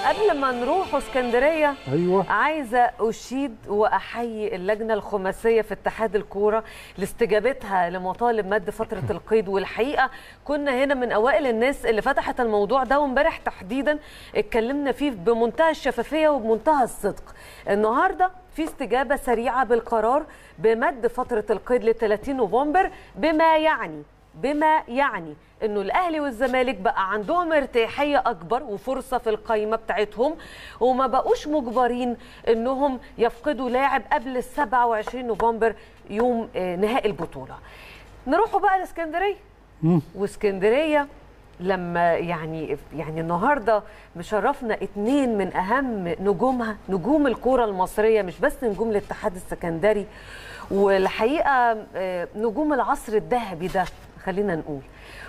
قبل ما نروح اسكندريه ايوه عايزه اشيد واحيي اللجنه الخماسيه في اتحاد الكوره لاستجابتها لمطالب مد فتره القيد والحقيقه كنا هنا من اوائل الناس اللي فتحت الموضوع ده وامبارح تحديدا اتكلمنا فيه بمنتهى الشفافيه وبمنتهى الصدق النهارده في استجابه سريعه بالقرار بمد فتره القيد ل 30 نوفمبر بما يعني بما يعني انه الاهلي والزمالك بقى عندهم ارتياحيه اكبر وفرصه في القايمه بتاعتهم وما بقوش مجبرين انهم يفقدوا لاعب قبل ال 27 نوفمبر يوم آه، نهائي البطوله. نروحوا بقى لاسكندريه. واسكندريه لما يعني يعني النهارده مشرفنا اتنين من اهم نجومها نجوم الكوره المصريه مش بس نجوم الاتحاد السكندري والحقيقه آه، نجوم العصر الذهبي ده خلينا نقول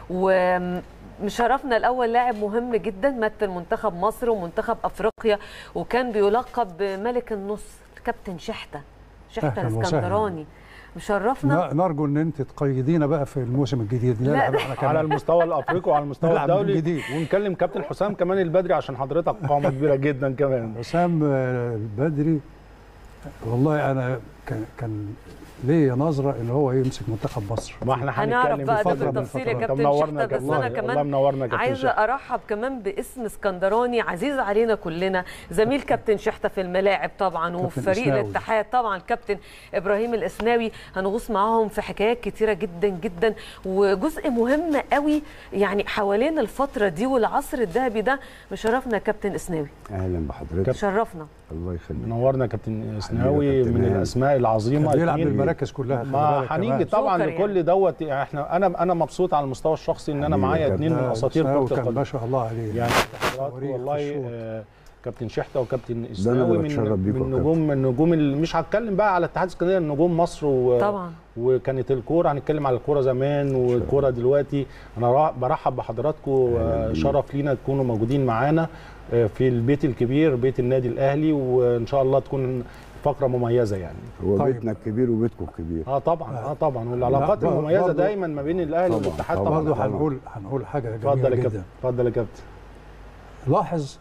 ومشرفنا الاول لاعب مهم جدا مثل منتخب مصر ومنتخب افريقيا وكان بيلقب بملك النص الكابتن شحته شحته أهلاً وسهلاً. الاسكندراني مشرفنا ن- نرجو ان انت تقيدينا بقى في الموسم الجديد لا، نلعب احنا على كمان المستوى الافريقي وعلى المستوى نلعب الدولي جديد. ونكلم كابتن حسام كمان البدري عشان حضرتك قامه كبيره جدا كمان حسام آه، البدري والله انا كان كان ليا نظره ان هو يمسك منتخب مصر ما احنا هنعرف هنتكلم بقى ده فترة من بالتفصيل يا الفترات. كابتن منورنا شحته يا بس كابتن. انا والله كمان منورنا يا كابتن عايزه شحتة. ارحب كمان باسم اسكندراني عزيز علينا كلنا زميل كابتن شحته في الملاعب طبعا وفي فريق إسناوي. الاتحاد طبعا كابتن ابراهيم الاسناوي هنغوص معاهم في حكايات كتيره جدا جدا وجزء مهم قوي يعني حوالين الفتره دي والعصر الذهبي ده مشرفنا يا كابتن اسناوي اهلا بحضرتك شرفنا الله يخليك منورنا يا كابتن سناوي كابتن من إيهاب. الاسماء العظيمه كان بيلعب اتنين. بالمراكز كلها خلي ما بالك هنيجي كمان. طبعا جوكر لكل يعني. دوت يعني احنا انا انا مبسوط على المستوى الشخصي ان انا حبيبي معايا يا اثنين من لا، اساطير إسناوي كره كان القدم ما شاء الله عليه يعني حضراتكم توريخ والله في الشوط. آه، كابتن شحته وكابتن أنا اسناوي من بتشرف بيكم من يا نجوم من نجوم ال- مش هتكلم بقى على اتحاد اسكندريه نجوم مصر و طبعا وكانت الكوره هنتكلم على الكوره زمان والكوره دلوقتي انا را- برحب بحضراتكم آه، بيك. شرف لينا تكونوا موجودين معانا آه، في البيت الكبير بيت النادي الاهلي وان شاء الله تكون فقره مميزه يعني هو طيب. بيتنا الكبير وبيتكم الكبير اه طبعا اه طبعا والعلاقات لا، بر- المميزه برضو- دايما ما بين الاهلي طبعاً، والاتحاد طبعاً. طبعا برضه طبعاً. هنقول هنقول حاجه اتفضل جميله يا كابتن جدا اتفضل يا كابتن لاحظ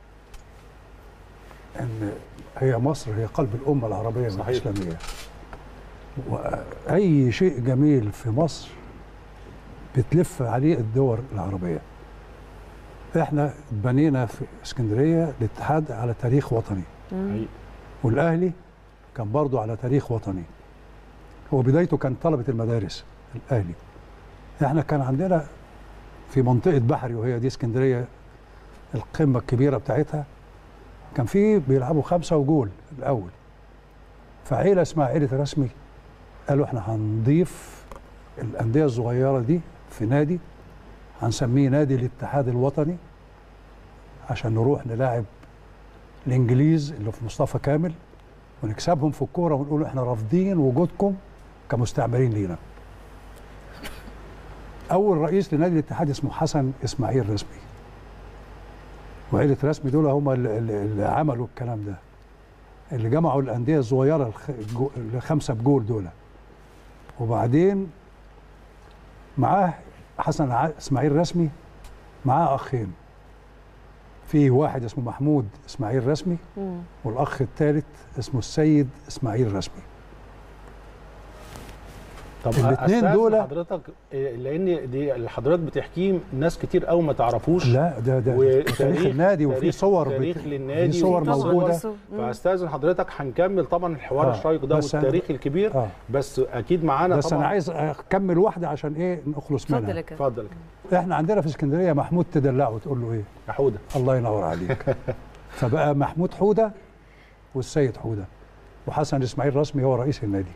ان هي مصر هي قلب الامه العربيه صحيح. والاسلاميه واي شيء جميل في مصر بتلف عليه الدول العربيه احنا بنينا في اسكندريه الاتحاد على تاريخ وطني حقيقي. والاهلي كان برضه على تاريخ وطني هو بدايته كان طلبه المدارس الاهلي احنا كان عندنا في منطقه بحري وهي دي اسكندريه القمه الكبيره بتاعتها كان في بيلعبوا خمسه وجول الاول فعيله اسمها عيله رسمي قالوا احنا هنضيف الانديه الصغيره دي في نادي هنسميه نادي الاتحاد الوطني عشان نروح نلاعب الانجليز اللي في مصطفى كامل ونكسبهم في الكوره ونقول احنا رافضين وجودكم كمستعمرين لينا. اول رئيس لنادي الاتحاد اسمه حسن اسماعيل رسمي. وعيله رسمي دول هم اللي, اللي عملوا الكلام ده. اللي جمعوا الانديه الصغيره الخ- الجو- الخمسه بجول دول. وبعدين معاه حسن ع- اسماعيل رسمي معاه اخين. في واحد اسمه محمود اسماعيل رسمي مم. والاخ الثالث اسمه السيد اسماعيل رسمي طب الاتنين أستاذن دول- حضرتك آه، لان دي اللي حضرتك بتحكيه ناس كتير قوي ما تعرفوش لا ده ده وتاريخ- تاريخ النادي وفي تاريخ- صور تاريخ بت- للنادي في صور وفي طبعاً. موجوده بصوا. مم. فاستاذن حضرتك هنكمل طبعا الحوار آه، الشيق ده بس أنا- والتاريخ الكبير اه بس اكيد معانا بس طبعا انا عايز اكمل واحده عشان ايه نخلص اتفضل يا منها كابتن اتفضل يا كابتن. احنا عندنا في اسكندريه محمود تدلعه تقول له ايه يا حوده الله ينور عليك فبقى محمود حوده والسيد حوده وحسن اسماعيل رسمي هو رئيس النادي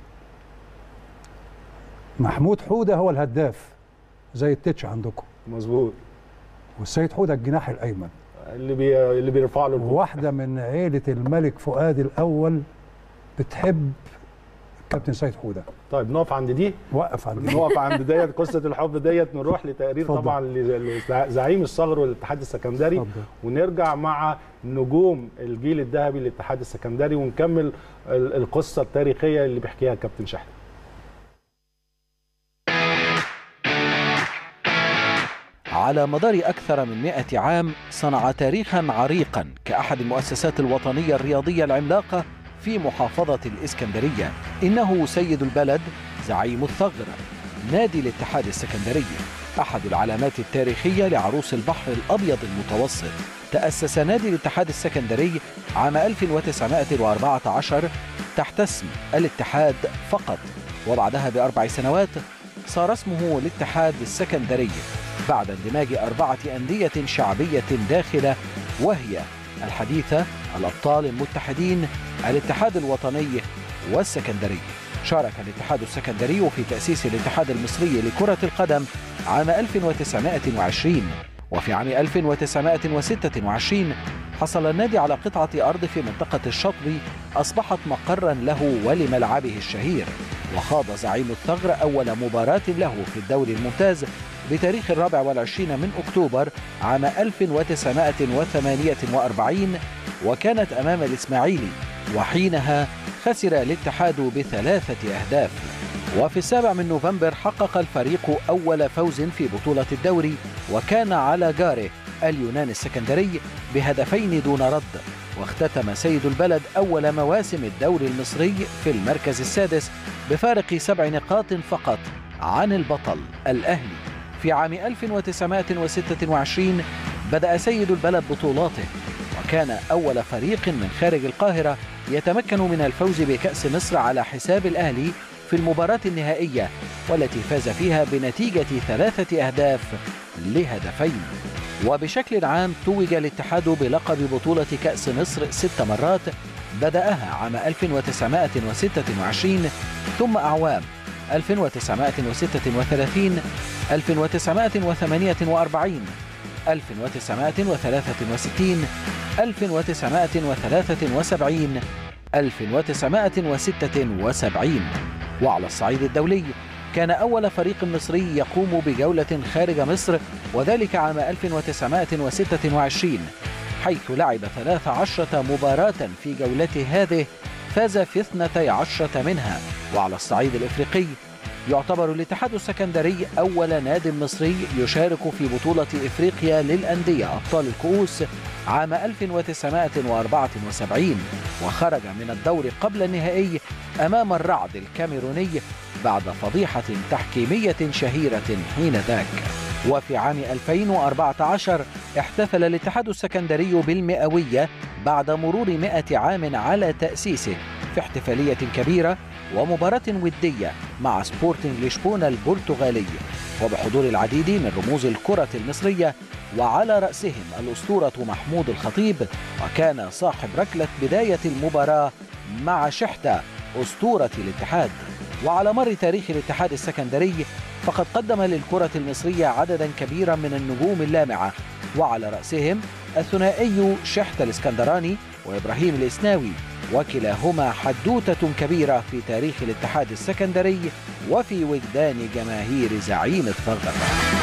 محمود حوده هو الهداف زي التتش عندكم مظبوط والسيد حوده الجناح الايمن اللي بي... اللي بيرفع له الفوق. واحدة من عيلة الملك فؤاد الأول بتحب كابتن سيد حودة طيب نقف عند دي وقف عند نقف عند ديت قصه الحب ديت نروح لتقرير اتفضل. طبعا لزعيم الصغر والاتحاد السكندري اتفضل. ونرجع مع نجوم الجيل الذهبي للاتحاد السكندري ونكمل ال- القصه التاريخيه اللي بيحكيها الكابتن شحته على مدار أكثر من مئة عام صنع تاريخا عريقا كأحد المؤسسات الوطنية الرياضية العملاقة في محافظة الإسكندرية إنه سيد البلد زعيم الثغر نادي الاتحاد السكندري أحد العلامات التاريخية لعروس البحر الأبيض المتوسط تأسس نادي الاتحاد السكندري عام 1914 تحت اسم الاتحاد فقط وبعدها بأربع سنوات صار اسمه الاتحاد السكندري بعد اندماج أربعة أندية شعبية داخلة وهي الحديثة الأبطال المتحدين الاتحاد الوطني والسكندري شارك الاتحاد السكندري في تأسيس الاتحاد المصري لكرة القدم عام 1920 وفي عام 1926 حصل النادي على قطعة أرض في منطقة الشطب أصبحت مقرا له ولملعبه الشهير وخاض زعيم الثغر أول مباراة له في الدوري الممتاز بتاريخ الرابع والعشرين من أكتوبر عام 1948 وكانت أمام الإسماعيلي وحينها خسر الاتحاد بثلاثة أهداف وفي السابع من نوفمبر حقق الفريق أول فوز في بطولة الدوري وكان على جاره اليونان السكندري بهدفين دون رد واختتم سيد البلد أول مواسم الدوري المصري في المركز السادس بفارق سبع نقاط فقط عن البطل الأهلي في عام 1926 بدأ سيد البلد بطولاته وكان أول فريق من خارج القاهرة يتمكن من الفوز بكأس مصر على حساب الأهلي في المباراة النهائية والتي فاز فيها بنتيجة ثلاثة أهداف لهدفين وبشكل عام توج الاتحاد بلقب بطولة كأس مصر ست مرات بدأها عام 1926 ثم أعوام 1936 1948 1963 1973 1976 وعلى الصعيد الدولي كان أول فريق مصري يقوم بجولة خارج مصر وذلك عام 1926 حيث لعب 13 مباراة في جولته هذه فاز في 12 منها وعلى الصعيد الإفريقي يعتبر الاتحاد السكندري أول ناد مصري يشارك في بطولة إفريقيا للأندية أبطال الكؤوس عام 1974 وخرج من الدور قبل النهائي أمام الرعد الكاميروني بعد فضيحة تحكيمية شهيرة حين ذاك وفي عام 2014 احتفل الاتحاد السكندري بالمئوية بعد مرور مئة عام على تأسيسه في احتفالية كبيرة ومباراة ودية مع سبورتنج لشبونة البرتغالي وبحضور العديد من رموز الكرة المصرية وعلى رأسهم الأسطورة محمود الخطيب وكان صاحب ركلة بداية المباراة مع شحتة أسطورة الاتحاد وعلى مر تاريخ الاتحاد السكندري فقد قدم للكرة المصرية عددا كبيرا من النجوم اللامعة وعلى رأسهم الثنائي شحتة الاسكندراني وإبراهيم الإسناوي وكلاهما حدوتة كبيرة في تاريخ الاتحاد السكندري وفي وجدان جماهير زعيم الثغر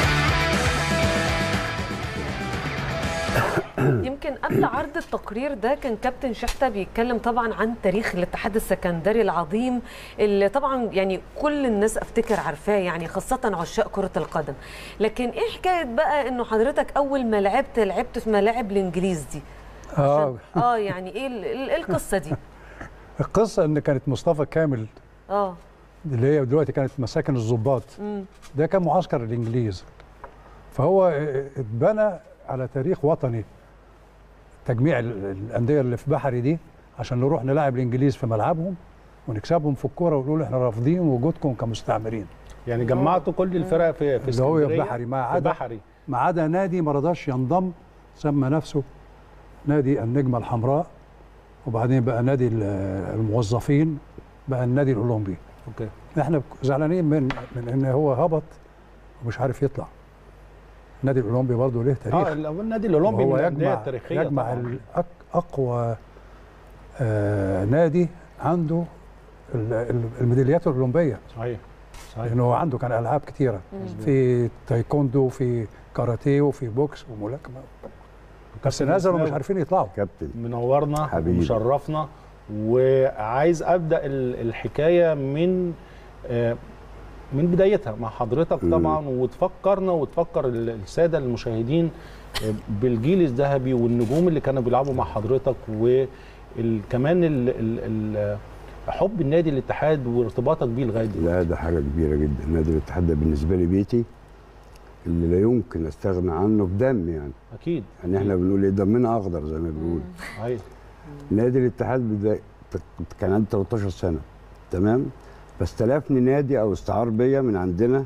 يمكن قبل عرض التقرير ده كان كابتن شحتة بيتكلم طبعا عن تاريخ الاتحاد السكندري العظيم اللي طبعا يعني كل الناس افتكر عارفاه يعني خاصة عشاق كرة القدم لكن ايه حكاية بقى انه حضرتك اول ما لعبت لعبت في ملاعب الانجليز دي اه اه يعني ايه ال- ال- إيه القصة دي القصه ان كانت مصطفى كامل اه اللي هي دلوقتي كانت مساكن الضباط مم. ده كان معسكر الانجليز فهو اتبنى على تاريخ وطني تجميع ال- الانديه اللي في بحري دي عشان نروح نلاعب الانجليز في ملعبهم ونكسبهم في الكوره ونقول احنا رافضين وجودكم كمستعمرين يعني جمعتوا كل الفرق في في اللي هو في اسكندرية بحري ما في عدا بحري ما عدا نادي ما رضاش ينضم سمى نفسه نادي النجمه الحمراء وبعدين بقى نادي ال- الموظفين بقى النادي الاولمبي اوكي احنا زعلانين من من ان هو هبط ومش عارف يطلع النادي الاولمبي برضه له تاريخ اه ال- النادي الاولمبي من وهو الانديه يجمع التاريخيه يجمع طبعاً. الأك- اقوى آه نادي عنده ال- ال- الميداليات الاولمبيه صحيح صحيح لانه عنده كان العاب كتيره في تايكوندو وفي كاراتيه وفي بوكس وملاكمه بس كابتن نزلوا مش إسلام عارفين يطلعوا كابتن منورنا حبيبي. ومشرفنا وعايز ابدا ال- الحكايه من آه، من بدايتها مع حضرتك مم. طبعا وتفكرنا وتفكر ال- الساده المشاهدين بالجيل الذهبي والنجوم اللي كانوا بيلعبوا مع حضرتك وكمان ال ال ال حب النادي الاتحاد وارتباطك بيه لغايه دلوقتي لا ده حاجه كبيره جدا نادي الاتحاد ده بالنسبه لي بيتي اللي لا يمكن استغنى عنه بدم يعني اكيد يعني احنا بنقول ايه دمنا اخضر زي ما بنقول ايوه نادي الاتحاد بداية كان عندي 13 سنه تمام فاستلفني نادي او استعار بيا من عندنا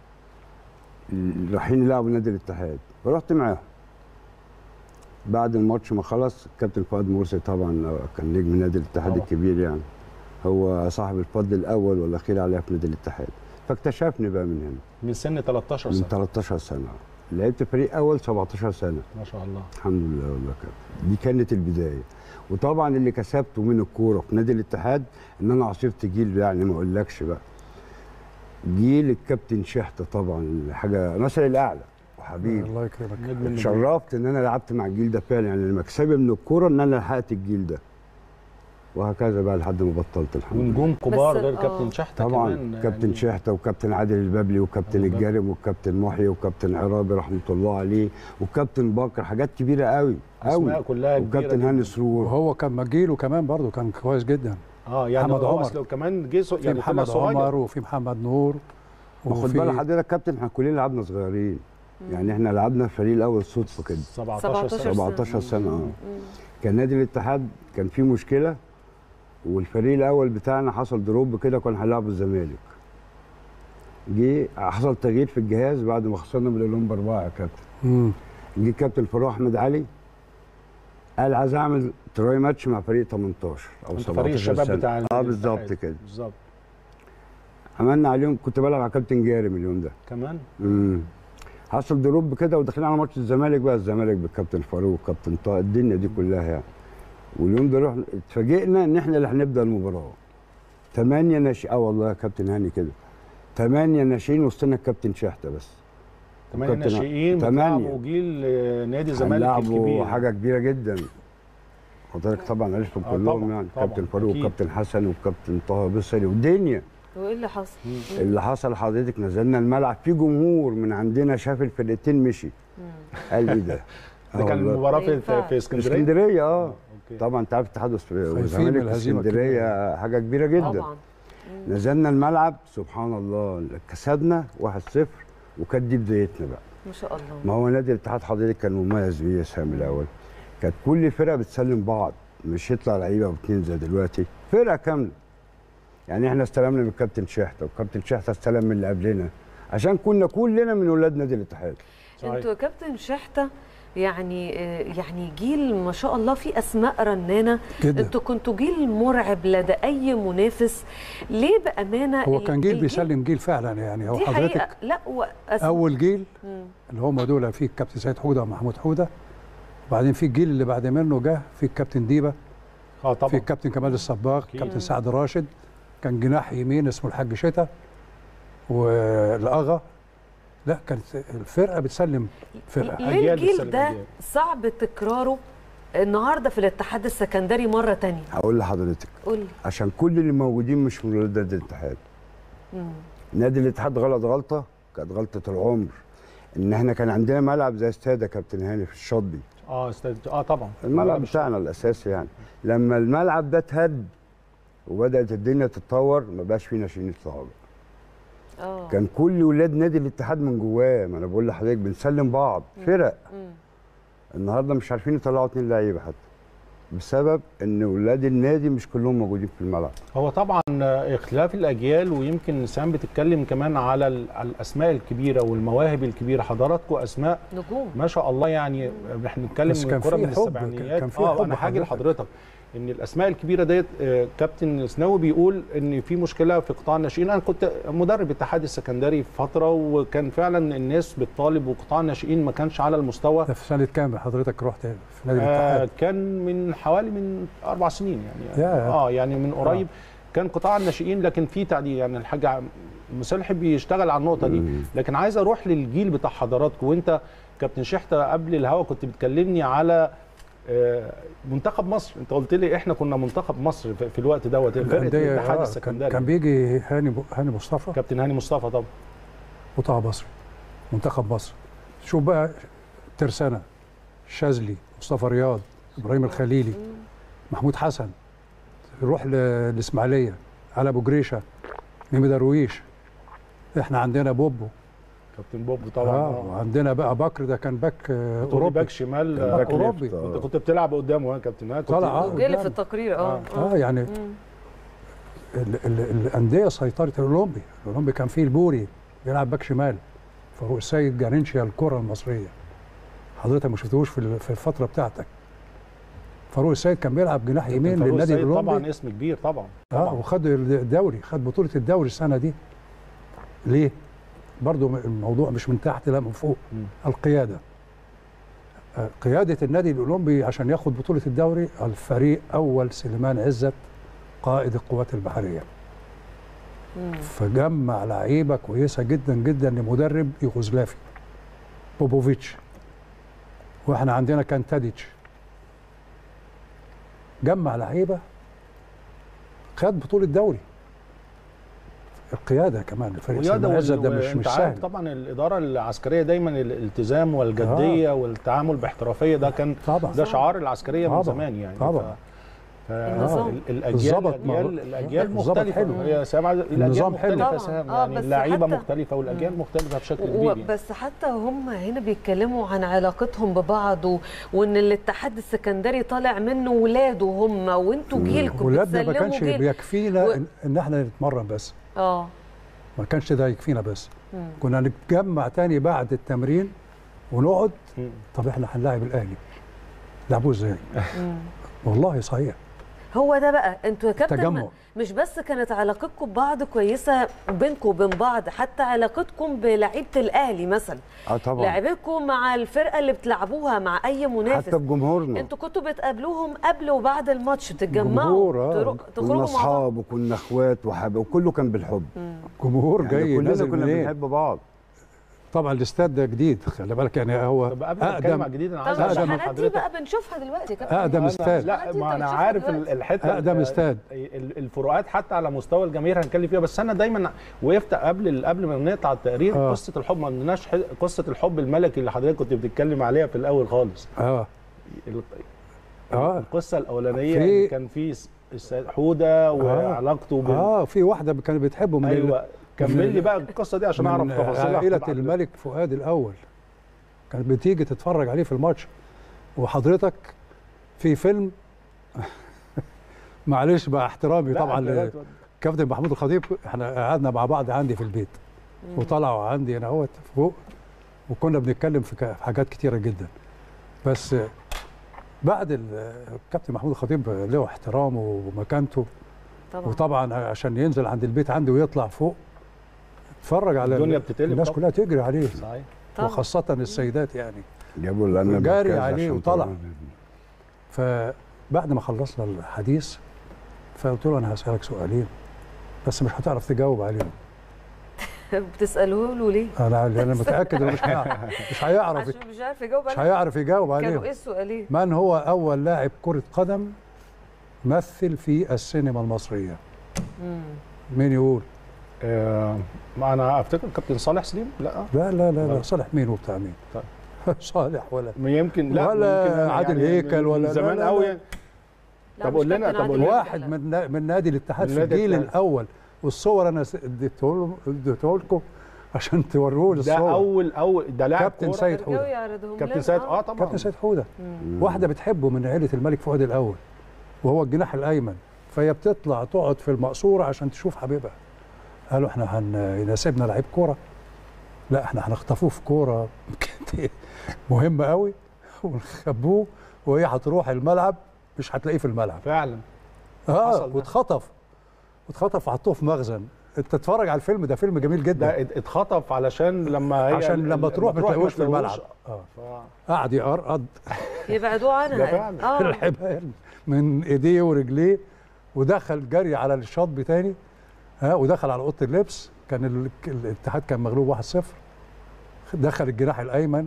ال- رايحين يلعبوا نادي الاتحاد فرحت معاهم بعد الماتش ما خلص الكابتن فؤاد مرسي طبعا كان نجم نادي الاتحاد طبعا. الكبير يعني هو صاحب الفضل الاول والاخير عليها في نادي الاتحاد فاكتشفني بقى من هنا من سن 13 من سنه 13 سنه لعبت فريق اول 17 سنه ما شاء الله الحمد لله والله كده دي كانت البدايه وطبعا اللي كسبته من الكوره في نادي الاتحاد ان انا عصرت جيل يعني ما اقولكش بقى جيل الكابتن شحته طبعا حاجه مثل الاعلى وحبيبي الله يكرمك نجم النجوم. اتشرفت ان انا لعبت مع الجيل ده فعلا يعني مكسبي من الكوره ان انا لحقت الجيل ده وهكذا بقى لحد ما بطلت الحمد لله ونجوم كبار بس- غير آه. كابتن شحته طبعا كمان كابتن يعني شحته وكابتن عادل البابلي وكابتن عادل البابلي. الجارم وكابتن محيي وكابتن عرابي رحمه الله عليه وكابتن بكر حاجات كبيره قوي اسماء قوي كلها كبيرة وكابتن جداً. هاني سرور وهو كان مجيله كمان برضه كان كويس جدا اه يعني محمد هو عمر. اصله كمان جه سو- في يعني طلع محمد صغير عمر وفي محمد نور وخد وفي- بالك حضرتك كابتن احنا كلنا لعبنا صغيرين يعني احنا لعبنا الفريق الاول صدفه كده 17 سنه 17 17 سنه اه كان نادي الاتحاد كان فيه مشكله والفريق الاول بتاعنا حصل دروب كده كنا هنلعب الزمالك جه حصل تغيير في الجهاز بعد ما خسرنا من الاولمب اربعه يا كابتن مم. جه كابتن فاروق احمد علي قال عايز اعمل تراي ماتش مع فريق 18 او انت 17 فريق الشباب سنة. بتاع اه الاتحاد. بالظبط كده بالظبط عملنا عليهم كنت بلعب على كابتن جارم اليوم ده كمان امم حصل دروب كده وداخلين على ماتش الزمالك بقى الزمالك بالكابتن فاروق والكابتن طه الدنيا دي كلها يعني واليوم ده رحنا اتفاجئنا ان احنا اللي هنبدا المباراه ثمانيه ناشئين اه والله يا كابتن هاني كده ثمانيه ناشئين وسطنا الكابتن شحته بس ثمانية وكابتن- ناشئين تمانية. بتلعبوا جيل آه، نادي الزمالك هنلعبوا الكبير حاجه كبيره جدا حضرتك طبعا عرفتهم آه كلهم طبعاً، يعني طبعاً، كابتن فاروق أكيد. وكابتن حسن وكابتن طه بصري والدنيا وايه اللي حصل؟ اللي حصل حضرتك نزلنا الملعب في جمهور من عندنا شاف الفرقتين مشي قال ايه ده؟ ده آه كان والله. المباراه ما في ينفعش. في اسكندريه اسكندريه اه اوكي طبعا انت عارف اتحاد الس- من والزمالك في الهزيمة اسكندريه حاجه كبيره جدا طبعا نزلنا الملعب سبحان الله كسبنا 1-0 وكانت دي بدايتنا بقى ما شاء الله ما هو نادي الاتحاد حضرتك كان مميز بيه يا سامي الاول كانت كل فرقه بتسلم بعض مش يطلع لعيبه واثنين زي دلوقتي فرقه كامله يعني احنا استلمنا من الكابتن شحته والكابتن شحته استلم من اللي قبلنا عشان كنا كلنا من ولاد نادي الاتحاد صحيح. انتوا يا كابتن شحته يعني آه، يعني جيل ما شاء الله فيه اسماء رنانه جدا انتوا كنتوا جيل مرعب لدى اي منافس ليه بامانه هو ال- كان جيل الجيل- بيسلم جيل فعلا يعني هو دي حضرتك حقيقه لا وأس... اول جيل مم. اللي هم دول في الكابتن سيد حوده ومحمود حوده وبعدين في الجيل اللي بعد منه جه في الكابتن ديبه اه في طبعا الكابتن كمال الصباغ أكيد. كابتن سعد راشد كان جناح يمين اسمه الحاج شتا والاغا لا كانت الفرقه بتسلم فرقه ليه أجيال الجيل بتسلم ده أجيال. صعب تكراره النهارده في الاتحاد السكندري مره تانية هقول لحضرتك قول لي عشان كل اللي موجودين مش من ولاد نادي الاتحاد مم. نادي الاتحاد غلط غلطه كانت غلطه العمر ان احنا كان عندنا ملعب زي استاد يا كابتن هاني في الشاطبي اه استاذ اه طبعا الملعب مش- بتاعنا الاساسي يعني لما الملعب ده اتهد وبدات الدنيا تتطور ما بقاش فيه ناشئين يطلعوا بقى. اه كان كل ولاد نادي الاتحاد من جواه ما انا بقول لحضرتك بنسلم بعض فرق مم. النهارده مش عارفين يطلعوا اتنين لعيبه حتى بسبب ان ولاد النادي مش كلهم موجودين في الملعب هو طبعا اختلاف الاجيال ويمكن سام بتتكلم كمان على ال- على الاسماء الكبيره والمواهب الكبيره حضراتكم اسماء نجوم ما شاء الله يعني احنا بنتكلم بس من كان الكوره في من حب، السبعينيات كان في اه حب انا هاجي حضرتك. لحضرتك ان الاسماء الكبيره ديت آه، كابتن سناوي بيقول ان في مشكله في قطاع الناشئين انا كنت مدرب اتحاد السكندري في فتره وكان فعلا الناس بتطالب وقطاع الناشئين ما كانش على المستوى ده في سنه كام حضرتك رحت في نادي آه الاتحاد كان من حوالي من اربع سنين يعني يا. اه يعني من قريب كان قطاع الناشئين لكن في تعديل يعني الحاج عم- مصلحي بيشتغل على النقطه دي مم. لكن عايز اروح للجيل بتاع حضراتكم وانت كابتن شحته قبل الهوا كنت بتكلمني على آه، منتخب مصر انت قلت لي احنا كنا منتخب مصر في في الوقت دوت فرقه الأندية، الاتحاد آه، كان, السكندري كان بيجي هاني ب- هاني مصطفى كابتن هاني مصطفى طبعا وطه بصري منتخب مصر شوف بقى ترسانة شاذلي مصطفى رياض ابراهيم الخليلي محمود حسن يروح ل- الاسماعيليه على ابو جريشه ميمي درويش احنا عندنا بوبو كابتن بوب طبعا اه اه وعندنا بقى بكر ده كان باك آه، كنت اوروبي باك شمال كان آه، باك أوروبي. ليفت، آه. كنت كنت بتلعب قدامه يا كابتن ها كنت- طلع، آه. وجالي في قدام. التقرير اه اه يعني مم. ال ال الانديه سيطرت الاولمبي الاولمبي كان فيه البوري بيلعب باك شمال فاروق السيد جارينشيا الكره المصريه حضرتك ما شفتوش في ال- في الفتره بتاعتك فاروق السيد كان بيلعب جناح كابتن يمين فاروق للنادي السيد الاولمبي طبعا اسم كبير طبعا اه طبعا وخد الدوري خد بطوله الدوري السنه دي ليه برضو م- الموضوع مش من تحت لا من فوق مم. القياده آه، قياده النادي الاولمبي عشان ياخد بطوله الدوري الفريق اول سليمان عزت قائد القوات البحريه مم. فجمع لعيبه كويسه جدا جدا لمدرب يوغوسلافي بوبوفيتش واحنا عندنا كان تاديتش جمع لعيبه خد بطوله دوري القياده كمان الفريق وياده سليمان عزت ده وال- مش وانت مش عارف سهل طبعا الاداره العسكريه دايما الالتزام والجديه والتعامل باحترافيه ده كان طبعا ده شعار العسكريه من طبعا. زمان يعني طبعا. ف... ف... النظام. ال- الاجيال الظبط الاجيال, ما- الأجيال الظبط مختلفه حلو. هي سامع الاجيال النظام حلو. مختلفه طبعا. سام آه، يعني بس اللعيبه حتى- مختلفه والاجيال مختلفه بشكل كبير يعني. بس حتى هم هنا بيتكلموا عن علاقتهم ببعض و... وان الاتحاد السكندري طالع منه ولاده هم وانتوا جيلكم ولادنا ما بتسلموا كانش جيل. بيكفينا و- إن- ان احنا نتمرن بس اه ما كانش ده يكفينا بس مم. كنا نتجمع تاني بعد التمرين ونقعد مم. طب احنا هنلاعب الاهلي لعبوه ازاي مم. والله صحيح هو ده بقى انتوا يا كابتن تجمع. ما- مش بس كانت علاقتكم ببعض كويسه بينكم وبين بعض حتى علاقتكم بلعيبه الاهلي مثلا اه طبعا لعبكم مع الفرقه اللي بتلعبوها مع اي منافس حتى بجمهورنا انتوا كنتوا بتقابلوهم قبل وبعد الماتش بتتجمعوا جمهور، آه. ترو- كنا تخرجوا مع بعض اصحاب وكنا اخوات وحب وكله كان بالحب جمهور يعني جاي كلنا نازل كنا منين بنحب بعض طبعا الاستاد ده جديد خلي بالك يعني هو طب قبل ما نتكلم على اقدم الجديد انا طب عايز أقدم أسأل من الحالات دي حضرتك بقى بنشوفها دلوقتي يا كابتن أقدم أنا- استاد. لا دي ما أنت انا بتشوفها عارف ال- دلوقتي. الحته أقدم ال- استاد. ال- الفروقات حتى على مستوى الجماهير هنتكلم فيها بس انا دايما وقفت قبل ال- قبل ما نقطع التقرير آه. قصه الحب ما عندناش ح- قصه الحب الملكي اللي حضرتك كنت بتتكلم عليها في الاول خالص اه ال- اه القصه الاولانيه في- اللي كان في س- السيد حوده وعلاقته بال اه في واحده كانت بتحبه من ايوه كمل لي بقى القصه دي عشان اعرف من تفاصيلها عائله بعد- الملك فؤاد الاول كانت بتيجي تتفرج عليه في الماتش وحضرتك في فيلم معلش مع احترامي لا، طبعا لا، لا، كابتن محمود الخطيب احنا قعدنا مع بعض عندي في البيت وطلعوا عندي انا اهوت فوق وكنا بنتكلم في ك- في حاجات كتيره جدا بس بعد ال- الكابتن محمود الخطيب له احترامه ومكانته طبعا وطبعا عشان ينزل عند البيت عندي ويطلع فوق اتفرج على الدنيا ال- بتتقلب الناس طبعا. كلها تجري عليه صحيح طبعا وخاصه السيدات يعني جابوا لنا جاري مركز عليه عشان وطلع. طبعاً. فبعد ما خلصنا الحديث فقلت له انا هسالك سؤالين بس مش هتعرف تجاوب عليهم بتسالوه له ليه؟ انا انا متاكد انه مش هيعرف مش هيعرف عشان مش عارف يجاوب مش عليه هيعرف يجاوب كانوا عليهم ايه السؤالين؟ من هو اول لاعب كره قدم مثل في السينما المصريه مم. مين يقول آه، ما انا افتكر كابتن صالح سليم لا لا لا لا, لا صالح مين وبتاع مين طيب. صالح ولا ما يمكن لا ولا يمكن أنا عادل يعني هيكل من ولا- لا، زمان لا، قوي لا. يعني لا، طب مش قول لنا- كابتن طب عادل قول لنا. هيكل، واحد لا. من نا- من نادي الاتحاد في النادي الجيل الاتحاد. الاول والصور انا س- اديته اديته لكم عشان توروه ده الصور اول اول ده لاعب كابتن كورة. سيد يرجعوا حوده يعرضهم كابتن لنا. سيد اه طبعا كابتن سيد حوده مم. واحده بتحبه من عيله الملك فؤاد الاول وهو الجناح الايمن فهي بتطلع تقعد في المقصوره عشان تشوف حبيبها قالوا احنا هن يناسبنا لعيب كوره لا احنا هنخطفوه في كوره مهمه قوي ونخبوه وهي هتروح الملعب مش هتلاقيه في الملعب فعلا اه حصل ده. واتخطف واتخطف وحطوه في مخزن انت تتفرج على الفيلم ده فيلم جميل جدا ده ات- اتخطف علشان لما هي عشان لما تروح ما تلاقيهوش في تلاقوش. الملعب اه ف- قعد يقرقض يبعدوه عنها ده فعلا. اه الحبال من ايديه ورجليه ودخل جري على الشاطبي تاني ها ودخل على اوضه اللبس كان ال- الاتحاد كان مغلوب 1-0 دخل الجناح الايمن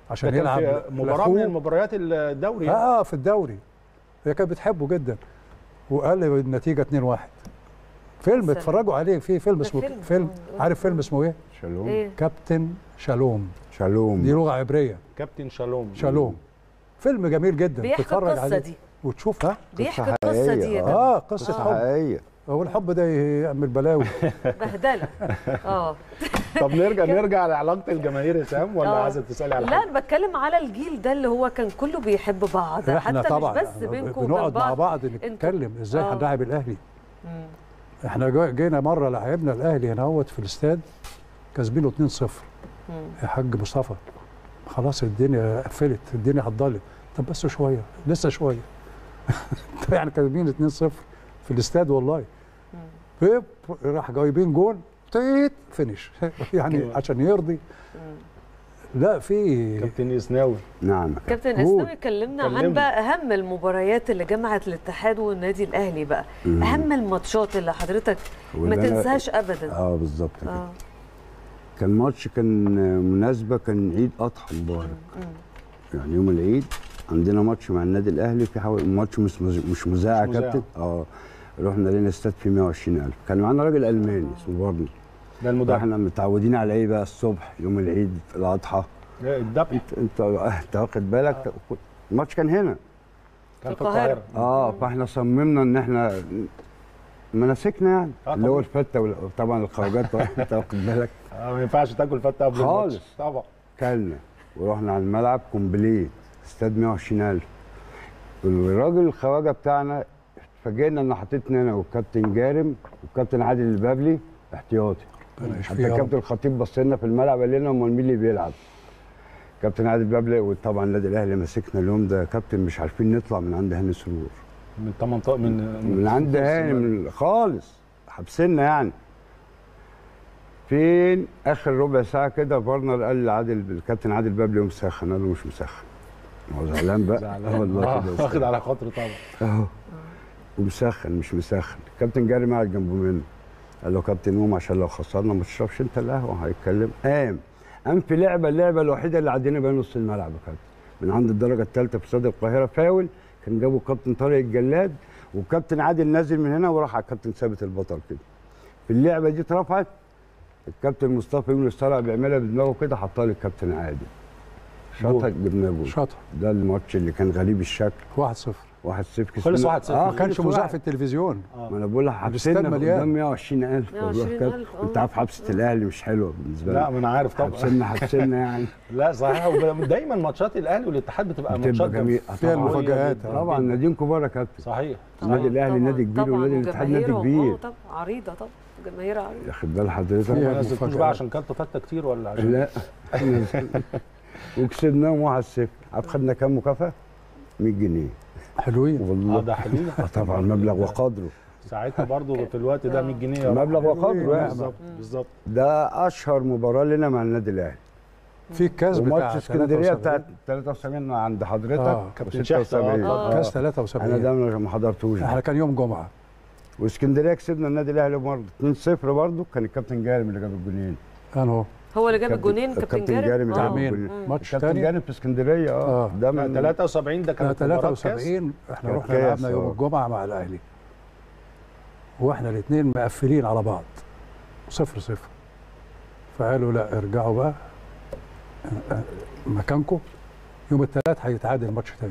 عشان ده كان يلعب في مباراه لأخوه. من المباريات الدوري يعني. اه في الدوري هي كانت بتحبه جدا وقال لي النتيجه 2-1 فيلم سلام. اتفرجوا عليه في فيلم ده اسمه فيلم. فيلم آه. عارف فيلم اسمه ايه؟ شالوم ايه كابتن شالوم شالوم دي لغه عبريه كابتن شالوم شالوم فيلم جميل جدا بيحكي تتفرج القصه عليه دي وتشوف ها بيحكي قصة القصه دي حقيقية، يا اه جماعة. قصه آه. حب حقيقيه هو الحب ده يعمل بلاوي بهدله اه طب نرجع نرجع لعلاقه الجماهير يا سام ولا آه. عايزه تسالي على لا حاجه انا بتكلم على الجيل ده اللي هو كان كله بيحب بعض احنا حتى طبعا مش بس بينكم وبين بنقعد مع بعض بعض نتكلم ازاي آه. هنلاعب الاهلي مم. احنا جو- جينا مره لعبنا الاهلي هنا اهوت في الاستاد كسبينه 2-0 مم. يا حاج مصطفى خلاص الدنيا قفلت الدنيا هتضلم طب بس شويه لسه شويه طب يعني كسبين 2-0 في الاستاد والله بيب راح جايبين جول تيت فينش يعني أيوة. عشان يرضي مم. لا في كابتن اسناوي نعم كابتن قول. اسلامي كلمنا عن كلمني. بقى اهم المباريات اللي جمعت الاتحاد والنادي الاهلي بقى مم. اهم الماتشات اللي حضرتك ما واللي أنا- تنساهاش ابدا اه بالظبط كده اه كان ماتش كان مناسبه كان عيد اضحى مبارك مم. يعني يوم العيد عندنا ماتش مع النادي الاهلي في حوالي ماتش مش مز- مش مذاع يا مش مذاع. كابتن اه رحنا لقينا استاد فيه 120000 كان معانا راجل الماني اسمه بارني ده المدرب احنا متعودين على ايه بقى الصبح يوم العيد الاضحى الذبح انت انت انت واخد بالك الماتش كان هنا كان في القاهرة. القاهره اه فاحنا صممنا ان احنا مناسكنا يعني آه اللي هو طبعاً. الفته وال- طبعا الخرجات انت واخد بالك آه، ما ينفعش تاكل فته قبل خالص. الماتش طبعا كلنا ورحنا على الملعب كومبليت استاد 120000 الراجل الخواجه بتاعنا اتفاجئنا ان حطيتنا انا والكابتن جارم والكابتن عادل البابلي احتياطي ربنا يشفيه حتى يا رب. الكابتن الخطيب بص لنا في الملعب قال لنا امال مين اللي بيلعب كابتن عادل البابلي وطبعا النادي الاهلي مسكنا اليوم ده كابتن مش عارفين نطلع من عند هاني سرور من 18 من من عند هاني من خالص حبسنا يعني فين اخر ربع ساعه كده فارنر قال لعادل الكابتن عادل بابلي مسخن قال له مش مسخن هو زعلان بقى زعلان والله آه، كده واخد على خاطره طبعا اهو ومسخن مش مسخن الكابتن جاري قاعد جنبه منه قال له كابتن قوم عشان لو خسرنا ما تشربش انت القهوه هيتكلم قام قام في لعبه اللعبه الوحيده اللي عدينا بيها نص الملعب يا كابتن من عند الدرجه الثالثه في استاد القاهره فاول كان جابوا الكابتن طارق الجلاد والكابتن عادل نازل من هنا وراح على الكابتن ثابت البطل كده في اللعبه دي اترفعت الكابتن مصطفى يونس طلع بيعملها بدماغه كده حطها للكابتن عادل شاطها جبناه جول شاطر ده الماتش اللي كان غريب الشكل 1-0 1 0 خلص 1-0. ما اه كانش خلص مذاع واحد. في التلفزيون آه. ما انا بقول لك الاستاد حبسنا مليان. قدام 120000 والله 120,000 كابتن. انت آه. عارف حبسه الاهلي مش حلوه بالنسبه لا لي ما انا عارف طبعا حبسنا حبسنا يعني لا صحيح وب- دايما ماتشات الاهلي والاتحاد بتبقى بتبقى ماتشات جميلة. فيها قوية المفاجآت. جداً. طبعا ناديين كبار يا كابتن صحيح النادي طبعاً، الاهلي طبعاً، نادي كبير طبعاً، ونادي الاتحاد نادي وجماهيرهم، كبير آه، طبعا عريضه طبعا جماهير عريضه ياخد بال حضرتك فيها ما نزلتوش مفاجآت. بقى عشان كلتوا فته كتير ولا عشان لا وكسبناهم 1 0 عارف خدنا كام مكافاه 100 جنيه حلوين اه والله ده حلوين آه طبعا مبلغ وقدره ساعتها برضو في الوقت ده 100 جنيه يا مبلغ رب. وقدره يعني بالظبط بالظبط ده اشهر مباراه لنا مع النادي الاهلي في الكاس بتاع وماتش اسكندريه 73. بتاعت 73 عند حضرتك آه. كابتن شحتة، و76 آه. كاس انا 73 ده ما حضرتوش احنا كان يوم جمعه واسكندريه كسبنا النادي الاهلي برضه 2-0 برضه كان الكابتن جارم اللي جاب الجولين انا هو هو اللي جاب كابتن- الجونين كابتن الكابتن جارم جارم بتاع آه. مين؟ مم. ماتش كابتن تاني جارم في اسكندريه اه آه. ده لا، من 73 ده آه، كانت مباراة كاس 73 احنا كانت رحنا كاس، لعبنا يوم آه. الجمعه مع الاهلي واحنا الاثنين مقفلين على بعض صفر صفر فقالوا لا ارجعوا بقى آه، آه، مكانكم يوم الثلاث هيتعادل ماتش تاني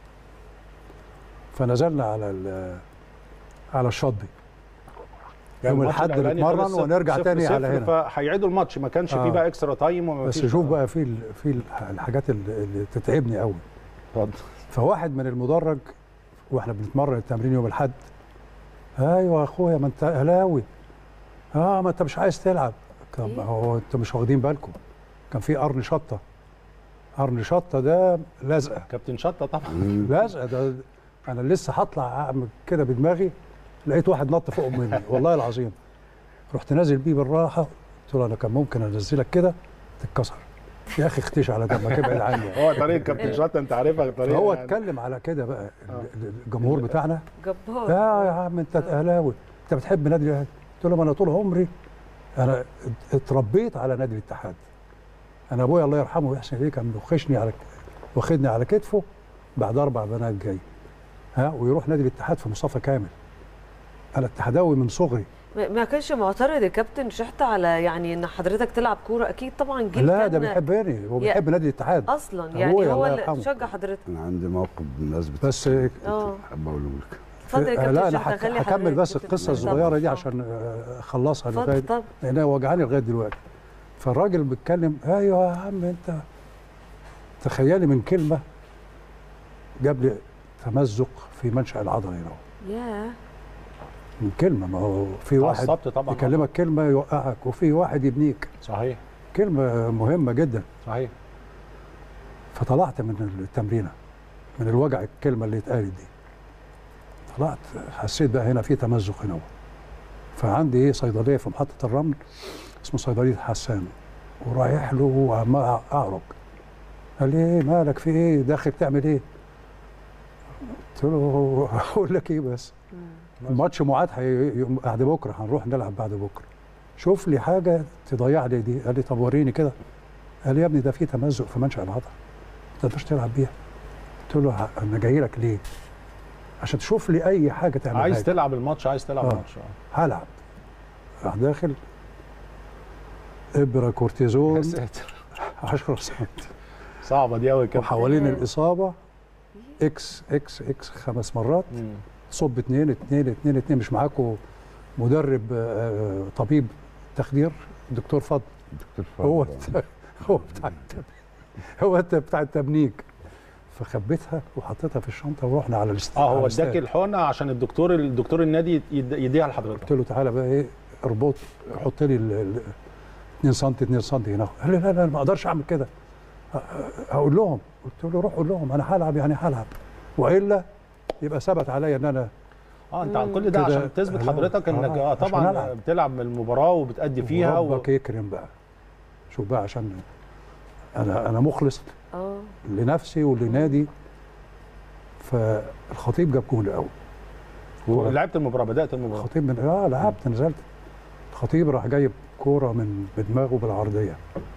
فنزلنا على ال- على الشاطئ يعني يوم الماتش الأحد الأولاني نتمرن خلص صفر- ونرجع صفر تاني على صفر، هنا. فهيعيدوا الماتش ما كانش آه. فيه بقى اكسترا تايم وما بس فيش- شوف بقى في ال- في ال- الحاجات اللي اللي تتعبني قوي اتفضل فواحد من المدرج واحنا بنتمرن التمرين يوم الاحد ايوه يا اخويا ما انت اهلاوي اه ما انت مش عايز تلعب طب إيه؟ هو انتوا مش واخدين بالكم كان في قرن شطه قرن شطه ده لزقه كابتن شطه طبعا مم. لزقه ده انا لسه هطلع اعمل كده بدماغي لقيت واحد نط فوق مني والله العظيم رحت نازل بيه بالراحه قلت له انا كان ممكن انزلك كده تتكسر يا اخي اختش على دمك ابعد عني هو طريقه كابتن شطه انت عارفها طريقه فهو يعني. اتكلم على كده بقى ال- ال- الجمهور بتاعنا جبار لا يا عم انت اهلاوي انت بتحب نادي الاهلي قلت له ما انا طول عمري انا اتربيت على نادي الاتحاد انا ابويا الله يرحمه ويحسن اليه كان بيوخشني على واخدني على كتفه بعد اربع بنات جاي ها ويروح نادي الاتحاد في مصطفى كامل انا اتحداوي من صغري ما ما كانش معترض الكابتن شحتة على يعني ان حضرتك تلعب كوره اكيد طبعا جيل لا كان ده بيحبني هو يا- بيحب نادي الاتحاد اصلا يعني أبويا هو الله اللي يرحمه. شجع حضرتك انا عندي موقف بمناسبه بس اه حابب اقوله لك اتفضل يا آه، كابتن لا انا شحتة، هك- خلي هكمل حضرتك بس تكمل. القصه طبعاً، الصغيره دي طبعاً. عشان آه، اخلصها لغايه اتفضل طب لانها وجعاني لغايه دلوقتي فالراجل بيتكلم ايوه يا عم انت تخيلي من كلمه جاب لي تمزق في منشا العضله هنا ياه من كلمه ما هو في واحد عصبت طبعا يكلمك كلمه يوقعك وفي واحد يبنيك صحيح كلمه مهمه جدا صحيح فطلعت من التمرينه من الوجع الكلمه اللي اتقالت دي طلعت حسيت بقى هنا في تمزق هنا فعندي ايه صيدليه في محطه الرمل اسمه صيدليه حسان ورايح له وعمال اعرج قال لي ايه مالك في ايه داخل تعمل ايه قلت له اقول لك ايه بس الماتش معاد حي- يوم- بعد بكره هنروح نلعب بعد بكره شوف لي حاجه تضيع لي دي قال لي طب وريني كده قال لي يا ابني ده في تمزق في منشأ العضله ما تقدرش تلعب بيها قلت له ه- انا جاي لك ليه عشان تشوف لي اي حاجه تعمل عايز حاجة. تلعب الماتش عايز تلعب آه. الماتش آه. هلعب راح داخل ابره يا كورتيزون ساتر 10 سم صعبه دي قوي كده وحوالين الاصابه اكس اكس اكس خمس مرات مم. صب اتنين اتنين اتنين اتنين مش معاكم مدرب آه، طبيب تخدير دكتور فضل دكتور فضل هو آه. هو بتاع التب- هو الت- بتاع التبنيك فخبيتها وحطيتها في الشنطه ورحنا على الاست- اه على هو الاستاد. اداك الحقنه عشان الدكتور الدكتور النادي يد- يديها لحضرتك قلت له تعالى بقى ايه اربط حط لي ال- ال- 2 سم 2 سم هنا قال لي لا لا ما اقدرش اعمل كده ه- هقول لهم قلت له روح قول لهم انا هلعب يعني هلعب والا يبقى ثبت عليا ان انا اه انت عن كل ده كده عشان تثبت أنا- حضرتك انك آه، اه عشان طبعا ألعب. بتلعب المباراه وبتأدي فيها و... وربك يكرم بقى شوف بقى عشان انا انا مخلص اه لنفسي ولنادي فالخطيب جاب جول الاول ولعبت المباراه بدات المباراه الخطيب من اه لعبت نزلت الخطيب راح جايب كوره من بدماغه بالعرضيه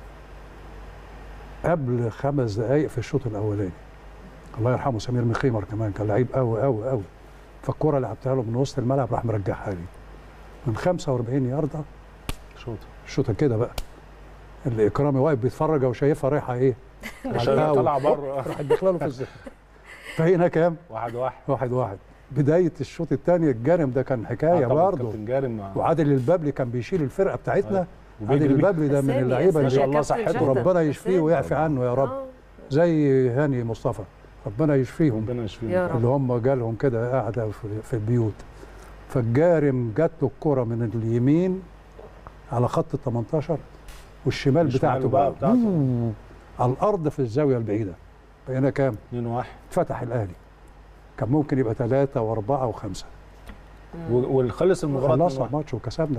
قبل خمس دقائق في الشوط الاولاني الله يرحمه سمير مخيمر كمان كان لعيب قوي قوي قوي فالكوره لعبتها له من وسط الملعب راح مرجعها لي من 45 يارده شوط الشوطه كده بقى اللي اكرامي واقف بيتفرج وشايفها رايحه ايه على عشان القهوة. طلع بره راح داخله له في الزهر فهنا كام واحد واحد واحد واحد بدايه الشوط الثاني الجانم ده كان حكايه آه، طبعاً برضه كابتن جارم مع- وعادل البابلي كان بيشيل الفرقه بتاعتنا أيوة. عادل وبيجري بيه. البابلي ده من أسامي، اللعيبه أسامي اللي يا الله كابتن صحته. شحتة. ربنا يشفيه أسامي. ويعفي عنه يا رب آه. زي هاني مصطفى ربنا يشفيهم ربنا يشفيه يا رب. اللي هم جالهم كده قاعده في, في البيوت فالجارم جات له الكره من اليمين على خط ال 18 والشمال الشمال بتاعته بقى بقى بتاعته. مم. على الارض في الزاويه البعيده بقينا كام؟ 2 1 فتح الاهلي كان ممكن يبقى ثلاثة وأربعة وخمسة وخلص المباراه 2-1. خلصنا الماتش وكسبنا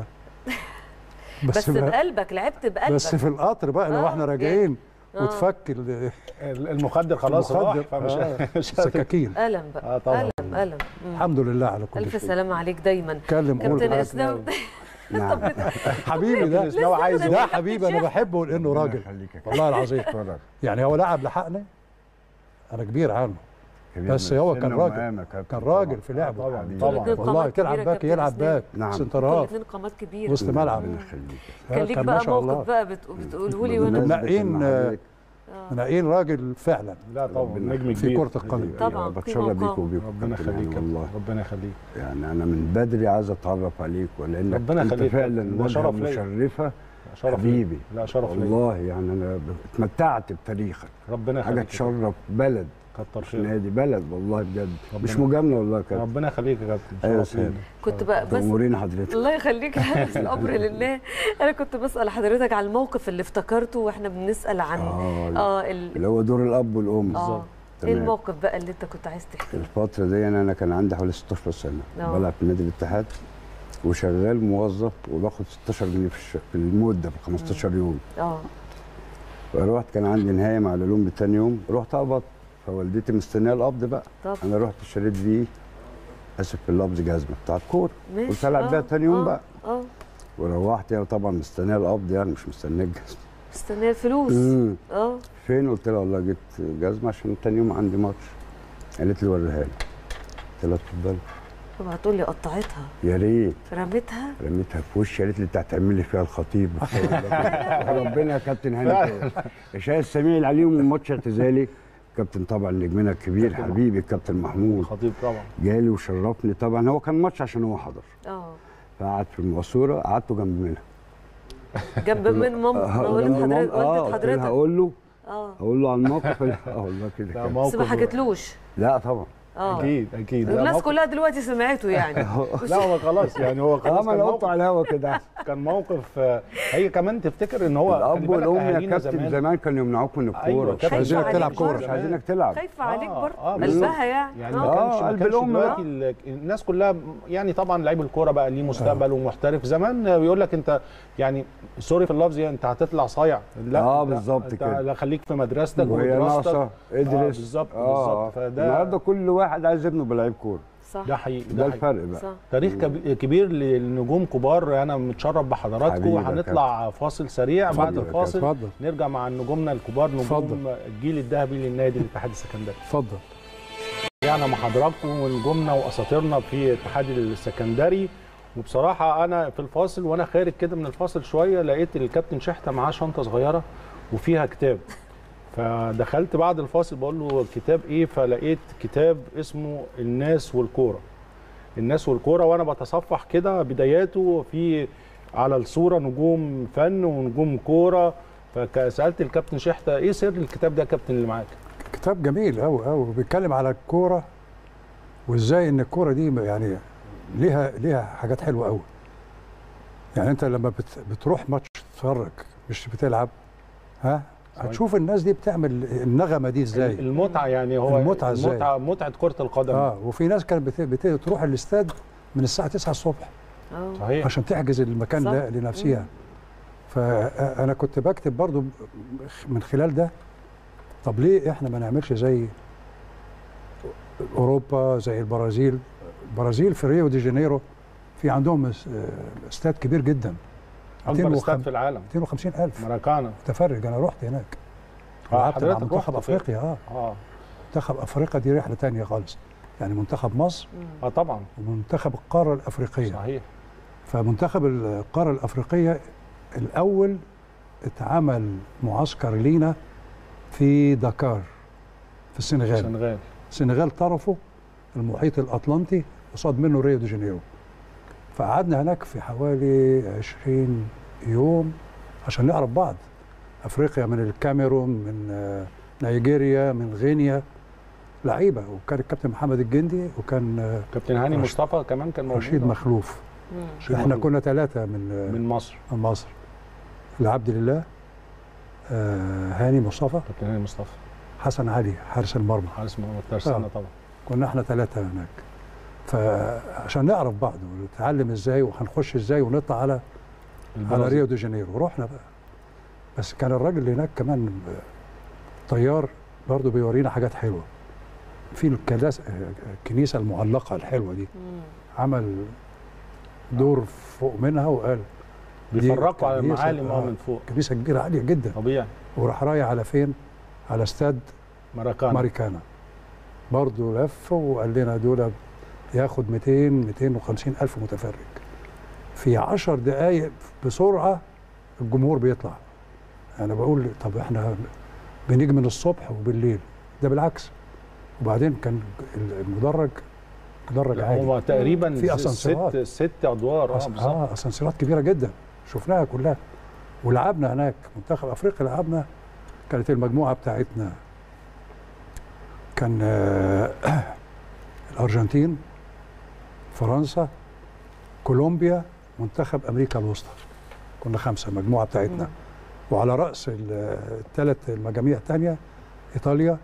بس بقى- بقلبك لعبت بقلبك بس في القطر بقى لو آه، احنا يعني- راجعين آه. وتفك ال- المخدر خلاص راح المخدر فمش آه، مش هت- السكاكين ألم بقى اه طبعا ألم ألم مم. الحمد لله على كل ألف شيء سلامة عليك دايما اتكلم قول كابتن معاك. إسلام نعم حبيبي ده الاسلام عايز ده حبيبي انا بحبه لانه ربنا راجل يخليك يا والله العظيم اتفضل. يعني هو لاعب لحقني انا كبير عنه كبير بس من هو السن كان راجل. ومقام يا كابتن. كان راجل طبعاً. في لعبه طبعاً، حبيبي. طبعاً. الاتنين والله قامات تلعب كبيرة باك كابتن يلعب إسلام. باك نعم. سنترات الاثنين قامات كبيرة وسط ملعب ربنا يخليك كان ليك كان ما بقى شاء الله. موقف بقى بت- بتقوله لي بالمناسبة. وانا منقين، المعارك. آه. منقين راجل فعلا لا طبعا ربنا نجم في كبير كرة القدم طبعاً، بتشرف قيمة بيك وقامة. وبيكم ربنا كابتن يخليك يعني يا والله كابتن، ربنا يخليك يعني انا من بدري عايز اتعرف عليك ولانك ربنا انت يخليك. فعلا ده وجهه شرف ليا. مشرفه شرف ليا. حبيبي لا شرف ليا والله يعني انا اتمتعت بتاريخك ربنا حاجه يخليك تشرف بلد كتر خيرك نادي بلد والله بجد ربنا- مش مجامله والله يا كابتن ربنا يخليك يا كابتن ايوه شرف ليا. سيدي كنت بقى بس تأمرين حضرتك الله يخليك بس الامر لله انا كنت بسال حضرتك على الموقف اللي افتكرته واحنا بنسال عن اه اه ال... اللي هو دور الاب والام اه ايه تمام. الموقف بقى اللي انت كنت عايز تحكيه الفترة دي أنا أنا كان عندي حوالي 16 سنة آه. بلعب في نادي الاتحاد وشغال موظف وباخد 16 جنيه في, الش... في المدة في 15 يوم اه فرحت كان عندي نهاية مع العلوم تاني يوم رحت أقبض فوالدتي مستنية القبض بقى طب أنا رحت اشتريت بيه آسف في اللفظ جزمة بتاعت كورة ماشي قلت ألعب آه، بيها تاني يوم آه، بقى اه وروحت يعني طبعا مستنية القبض يعني مش مستنية الجزمة مستنيه الفلوس امم اه فين قلت لها والله جبت جزمه عشان تاني يوم عندي ماتش قالت لي وريها لي قلت لها اتفضلي طب هتقول لي قطعتها يا ريت رميتها رميتها في وشي قالت لي انت هتعمل لي فيها الخطيب ربنا يا كابتن هاني اشاء السميع العليم من ماتش اعتزالي كابتن طبعا نجمنا الكبير كابتن حبيبي الكابتن محمود خطيب طبعا جالي وشرفني طبعا هو كان ماتش عشان هو حضر اه فقعد في الماسوره قعدته جنب منها جنب من ماما آه، والد جنب حضرتك ماما. آه، والدة قلت لها حضرتك هقول له اه هقول له على الموقف لا اه والله كده ده كان. بس ما موقف حكيتلوش لا طبعا اه اكيد اكيد ده الناس موقف- كلها دلوقتي سمعته يعني لا هو خلاص يعني هو اه خلاص ما كان انا قلت موقف على الهوا كده كان موقف آه، هي كمان تفتكر ان هو خلي الاب بالك والام يا أهالينا كابتن زمان كانوا يمنعوك من أيوة، الكوره كابتن. عايزينك خايفة تلعب عليك كوره برضه. مش عايزينك تلعب خايفه عليك آه، برضه آه، قلبها يعني يعني آه. ما كانش آه، ما قلب كانش الأم دلوقتي بقى. ال- الناس كلها يعني طبعا لعيب الكوره بقى ليه مستقبل ومحترف زمان بيقول لك انت يعني سوري في اللفظ يعني انت هتطلع صايع لا آه، أنت- بالظبط أنت كده. لا خليك في مدرستك وهي ودراستك ناقصه ادرس آه، بالظبط بالظبط فده النهارده كل واحد عايز ابنه بلعيب كوره صح ده حقيقي ده ده حقيقي. الفرق بقى صح تاريخ كبي- كبير لنجوم كبار انا متشرف بحضراتكم حبيبي يا وهنطلع فاصل سريع بعد اتفضل يا الفاصل اتفضل نرجع مع نجومنا الكبار نجوم اتفضل. الجيل الذهبي للنادي الاتحاد السكندري اتفضل رجعنا مع حضراتكم ونجومنا واساطيرنا في الاتحاد السكندري وبصراحه انا في الفاصل وانا خارج كده من الفاصل شويه لقيت الكابتن شحته معاه شنطه صغيره وفيها كتاب فدخلت بعد الفاصل بقول له كتاب ايه فلقيت كتاب اسمه الناس والكوره الناس والكوره وانا بتصفح كده بداياته في على الصوره نجوم فن ونجوم كوره فسالت الكابتن شحته ايه سر الكتاب ده يا كابتن اللي معاك كتاب جميل قوي قوي بيتكلم على الكوره وازاي ان الكوره دي يعني ليها ليها حاجات حلوه قوي يعني انت لما بت بتروح ماتش تتفرج مش بتلعب ها صحيح. هتشوف الناس دي بتعمل النغمه دي ازاي المتعه يعني هو المتعة إزاي؟ المتعه متعه كره القدم اه وفي ناس كانت بت- بت- بتروح الاستاد من الساعه 9 الصبح اه صحيح عشان تحجز المكان صح. ده لنفسها فانا كنت بكتب برضو من خلال ده طب ليه احنا ما نعملش زي اوروبا زي البرازيل البرازيل في ريو دي جانيرو في عندهم اس- آه، استاد كبير جدا اكبر استاد 250 في العالم 250 الف ماراكانا متفرج انا رحت هناك آه، لعبت مع حضرتك منتخب رحت في- افريقيا اه اه منتخب افريقيا دي رحله تانية خالص يعني منتخب مصر اه طبعا ومنتخب القاره الافريقيه صحيح فمنتخب القاره الافريقيه الاول اتعمل معسكر لينا في دكار في السنغال السنغال السنغال طرفه المحيط الاطلنطي قصاد منه ريو دي جانيرو فقعدنا هناك في حوالي 20 يوم عشان نعرف بعض افريقيا من الكاميرون من آه، نيجيريا من غينيا لعيبه وكان الكابتن محمد الجندي وكان آه، كابتن هاني رشيد- مصطفى كمان كان موجود رشيد مخلوف مم. رشيد احنا مخلوف. كنا ثلاثه من آه، من مصر من مصر العبد لله آه، هاني مصطفى كابتن هاني مصطفى حسن علي حارس المرمى حارس مرمى الترسانة آه. طبعا كنا احنا ثلاثه هناك فعشان نعرف بعض ونتعلم ازاي وهنخش ازاي ونطلع على على البرازيل. ريو دي جانيرو رحنا بقى بس كان الراجل اللي هناك كمان طيار برضه بيورينا حاجات حلوه في الكلاس الكنيسه المعلقه الحلوه دي مم. عمل دور فوق منها وقال دي بيفرقوا على كنيسة- المعالم اه آه. من فوق كنيسه كبيره عاليه جدا طبيعي وراح رايح على فين؟ على استاد ماراكانا ماريكانا برضه لف وقال لنا دول ياخد 200 250 الف متفرج في 10 دقائق بسرعه الجمهور بيطلع انا بقول طب احنا بنيجي من الصبح وبالليل ده بالعكس وبعدين كان المدرج مدرج عالي هو تقريبا في ست أسانسيرات. ست ادوار اه أس- بالظبط اه اسانسيرات كبيره جدا شفناها كلها ولعبنا هناك منتخب افريقيا لعبنا كانت المجموعه بتاعتنا كان آه، الارجنتين فرنسا كولومبيا منتخب امريكا الوسطى كنا خمسه المجموعه بتاعتنا مم. وعلى راس الثلاث المجاميع الثانيه ايطاليا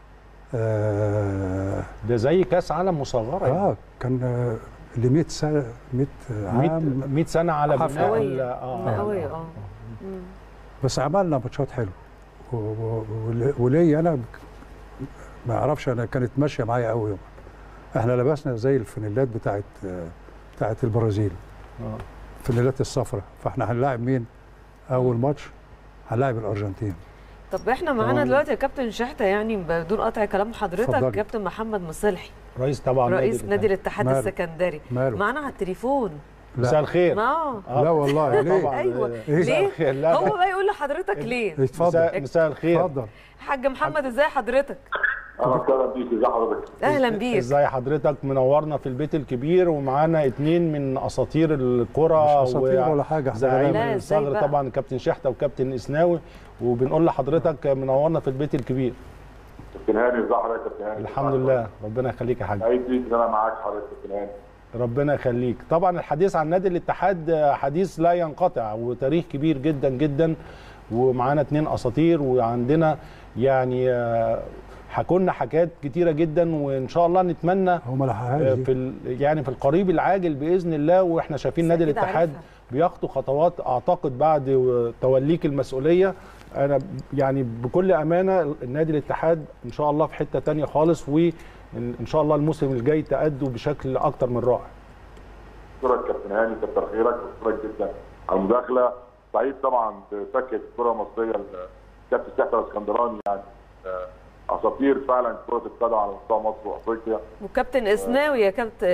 آه, ده زي كاس عالم مصغره يعني اه كان آه، ل 100 سنه 100 عام 100 100 سنه على حفلة. بناء مئوية. ال- اه مئوية، آه. مم. بس عملنا ماتشات حلوه و- و- ول- وليا انا ما اعرفش انا كانت ماشيه معايا قوي يوم احنا لبسنا زي الفانيلات بتاعت بتاعت البرازيل آه. الفانيلات الصفراء فاحنا هنلاعب مين اول ماتش هنلاعب الارجنتين طب احنا معانا طبعاً. دلوقتي يا كابتن شحته يعني بدون قطع كلام حضرتك اتفضلي. كابتن محمد مصلحي رئيس طبعا رئيس نادي الاتحاد ماله؟ السكندري ماله؟ معانا على التليفون مساء لا الخير اه لا والله ليه طبعا ايوه إيه؟ مساء ليه الخير لا هو لا. بقى يقول لحضرتك ليه اتفضل مساء, مساء الخير اتفضل حاج محمد ازاي حضرتك اهلا وسهلا بيك ازي حضرتك اهلا بيك ازاي حضرتك منورنا في البيت الكبير ومعانا اتنين من اساطير الكره مش أساطير ولا حاجة، إحنا زعيم غلابة. لا، إزاي الصغر بقى؟ طبعا كابتن شحته وكابتن اسناوي وبنقول لحضرتك منورنا في البيت الكبير كابتن هاني ازي حضرتك يا كابتن هاني الحمد لله ربنا يخليك يا حاج سعيد بيك ان انا معاك حضرتك يا كابتن هاني ربنا يخليك طبعا الحديث عن نادي الاتحاد حديث لا ينقطع وتاريخ كبير جدا جدا ومعانا اتنين اساطير وعندنا يعني آه، حكولنا حكايات كتيره جدا وان شاء الله نتمنى هو ما آه، لحقهاش في دي. ال- يعني في القريب العاجل باذن الله واحنا شايفين بس نادي أكيد الاتحاد عارفها. بيخطو خطوات اعتقد بعد توليك المسؤوليه انا يعني بكل امانه النادي الاتحاد ان شاء الله في حته تانية خالص وان شاء الله الموسم الجاي تأدوا بشكل اكتر من رائع اشكرك كابتن هاني كتر خيرك واشكرك جدا على المداخله سعيد طبعا بفكره الكره المصريه الكابتن سحر الاسكندراني يعني آه، اساطير فعلا كره القدم على مستوى مصر وافريقيا وكابتن اسناوي يا كابتن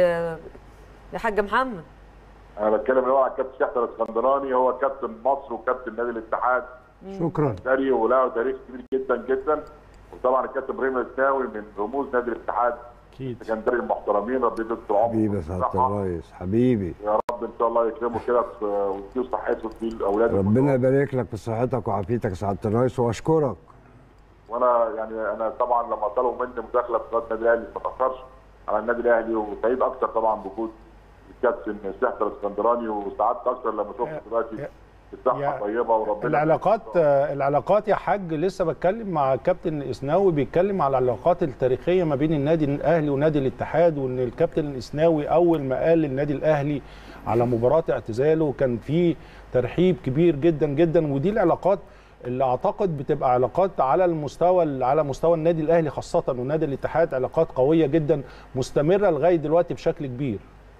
يا حاج محمد انا بتكلم الاول على الكابتن سحر الاسكندراني هو كابتن مصر وكابتن نادي الاتحاد شكرا ساري وله تاريخ كبير جدا جدا وطبعا الكابتن ابراهيم الاسناوي من رموز نادي الاتحاد اكيد السكندري المحترمين ربنا يديله طول عمره حبيبي يا سعاده والصحة. الريس حبيبي يا رب ان شاء الله يكرمه كده في- ويديه صحته ويديه اولاده ربنا يبارك لك في صحتك وعافيتك يا سعاده الريس واشكرك وانا يعني انا طبعا لما طلبوا مني مداخله في قناه النادي الاهلي ما تاخرش على النادي الاهلي وسعيد اكثر طبعا بوجود الكابتن سحر الاسكندراني وسعدت اكثر لما شفت دلوقتي الصحه يا- طيبه وربنا العلاقات العلاقات يا حاج لسه بتكلم مع كابتن اسناوي بيتكلم على العلاقات التاريخيه ما بين النادي الاهلي ونادي الاتحاد وان الكابتن الاسناوي اول ما قال للنادي الاهلي على مباراه اعتزاله كان في ترحيب كبير جدا جدا ودي العلاقات اللي اعتقد بتبقى علاقات على المستوى على مستوى النادي الاهلي خاصه ونادي الاتحاد علاقات قويه جدا مستمره لغايه دلوقتي بشكل كبير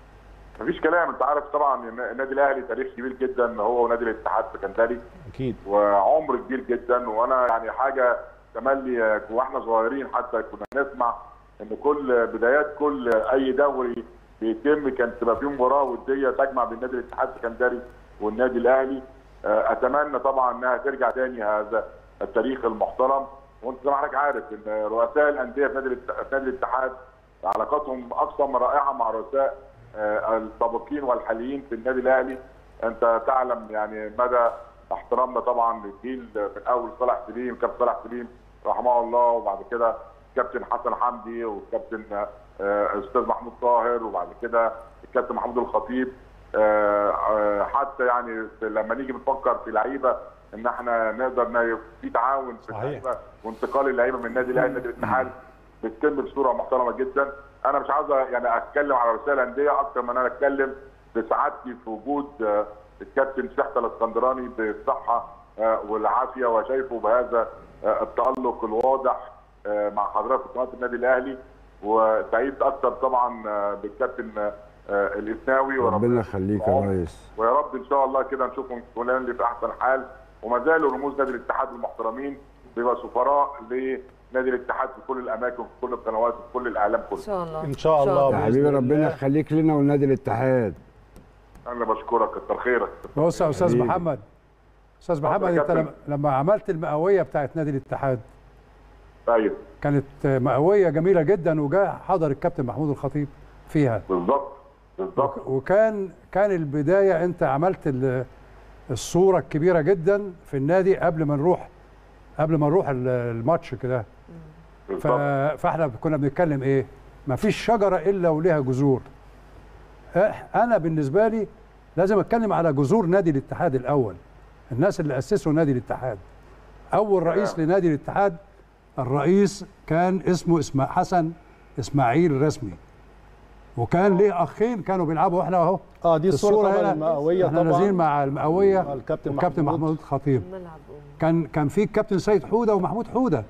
مفيش كلام انت عارف طبعا ان النادي الاهلي تاريخ كبير جدا هو ونادي الاتحاد السكندري اكيد وعمر كبير جدا وانا يعني حاجه تملي واحنا صغيرين حتى كنا نسمع ان كل بدايات كل اي دوري بيتم كانت تبقى فيه مباراه وديه تجمع بين نادي الاتحاد السكندري والنادي الاهلي آه، اتمنى طبعا انها ترجع تاني هذا التاريخ المحترم وانت زي ما حضرتك عارف ان رؤساء الانديه في نادي الات- في نادي الاتحاد علاقاتهم اكثر من رائعه مع رؤساء آه، السابقين والحاليين في النادي الاهلي انت تعلم يعني مدى احترامنا طبعا للجيل من اول صالح سليم كابتن صالح سليم رحمه الله وبعد كده كابتن حسن حمدي والكابتن آه، استاذ محمود طاهر وبعد كده الكابتن محمود الخطيب آه، آه، حتى يعني في- لما نيجي بنفكر في لعيبه ان احنا نقدر ن- في تعاون في صحيح. اللعيبه وانتقال اللعيبه من النادي الاهلي لنادي الاتحاد بتتم بصوره محترمه جدا انا مش عاوز يعني اتكلم على رسائل الانديه اكتر من انا اتكلم بسعادتي في وجود آه، الكابتن شحته الاسكندراني بالصحه آه، والعافيه وشايفه بهذا آه، التالق الواضح آه، مع حضرتك في قناه النادي الاهلي وسعيد اكتر طبعا آه، بالكابتن آه، آه، الاسناوي ربنا يخليك يا ريس ويا رب ان شاء الله كده نشوفهم كلنا في احسن حال وما زالوا رموز نادي الاتحاد المحترمين بيبقى سفراء لنادي الاتحاد في كل الاماكن في كل القنوات في كل الاعلام ان كله شاء الله إن شاء الله. يا بإذن حبيبي الله. ربنا يخليك لنا ولنادي الاتحاد انا بشكرك كتر خيرك بص يا استاذ حبيبي. محمد استاذ محمد يا انت كابتن. لما- لما عملت المئويه بتاعت نادي الاتحاد طيب كانت مئويه جميله جدا وجاء حضر الكابتن محمود الخطيب فيها بالظبط بالظبط وكان كان البدايه انت عملت ال- الصوره الكبيره جدا في النادي قبل ما نروح قبل ما نروح ال- الماتش كده ف- بالظبط فاحنا كنا بنتكلم ايه ما فيش شجره الا ولها جذور إح- انا بالنسبه لي لازم اتكلم على جذور نادي الاتحاد الاول الناس اللي اسسوا نادي الاتحاد اول رئيس نعم. لنادي الاتحاد الرئيس كان اسمه اسمه حسن اسماعيل رسمي وكان ليه اخين كانوا بيلعبوا واحنا اهو اه دي الصوره الصورة طبعا هنا المئويه احنا نازلين طبعا مع المئويه آه، الكابتن والكابتن محمود. محمود خطيب ملعب أم. كان كان في الكابتن سيد حوده ومحمود حوده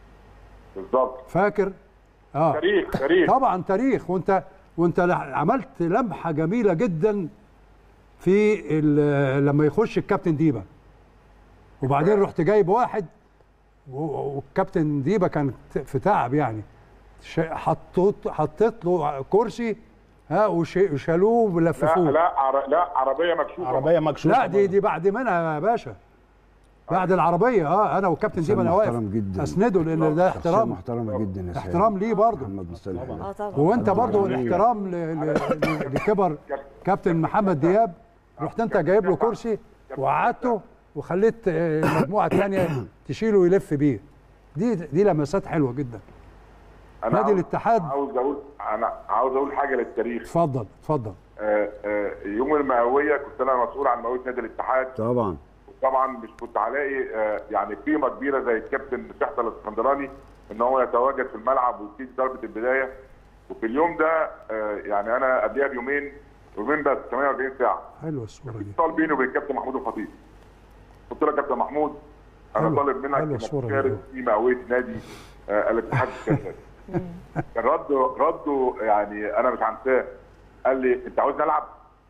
بالظبط فاكر اه تاريخ تاريخ طبعا تاريخ وانت وانت لح- عملت لمحه جميله جدا في ال- لما يخش الكابتن ديبا وبعدين رحت جايب واحد و- والكابتن ديبا كان في تعب يعني ش- حطيت حطيت له كرسي ها وش- وشالوه لا ولففوه لا عر... لا عربيه مكشوفه عربيه مكشوفه لا دي دي بعد منها يا باشا بعد العربيه اه انا والكابتن ديبا انا واقف محترم جدا. اسنده لان ده شخصية احترام محترمه جدا يا سيدي. احترام ليه برضه محمد مصطفى اه طبعا وانت برضه الاحترام ل- ل- لكبر كابتن محمد دياب رحت انت جايب له كرسي وقعدته وخليت آه، المجموعه الثانيه تشيله ويلف بيه دي دي لمسات حلوه جدا أنا نادي عاوز- الاتحاد. عاوز اقول انا عاوز اقول حاجه للتاريخ اتفضل اتفضل آه، آه، يوم المئويه كنت انا مسؤول عن مئويه نادي الاتحاد طبعا طبعا مش كنت هلاقي آه، يعني قيمه كبيره زي الكابتن شحته الاسكندراني ان هو يتواجد في الملعب ويسيب ضربه البدايه وفي اليوم ده آه، يعني انا قبلها بيومين يومين بس 48 ساعه حلوه الصوره دي اتصال بيني وبين الكابتن محمود الخطيب قلت له يا كابتن محمود انا حلو. طالب منك حلوة انك الصورة دي. تشارك في مئويه نادي آه، الاتحاد السكندري كان رده رده يعني انا مش هنساه قال لي انت عاوز نلعب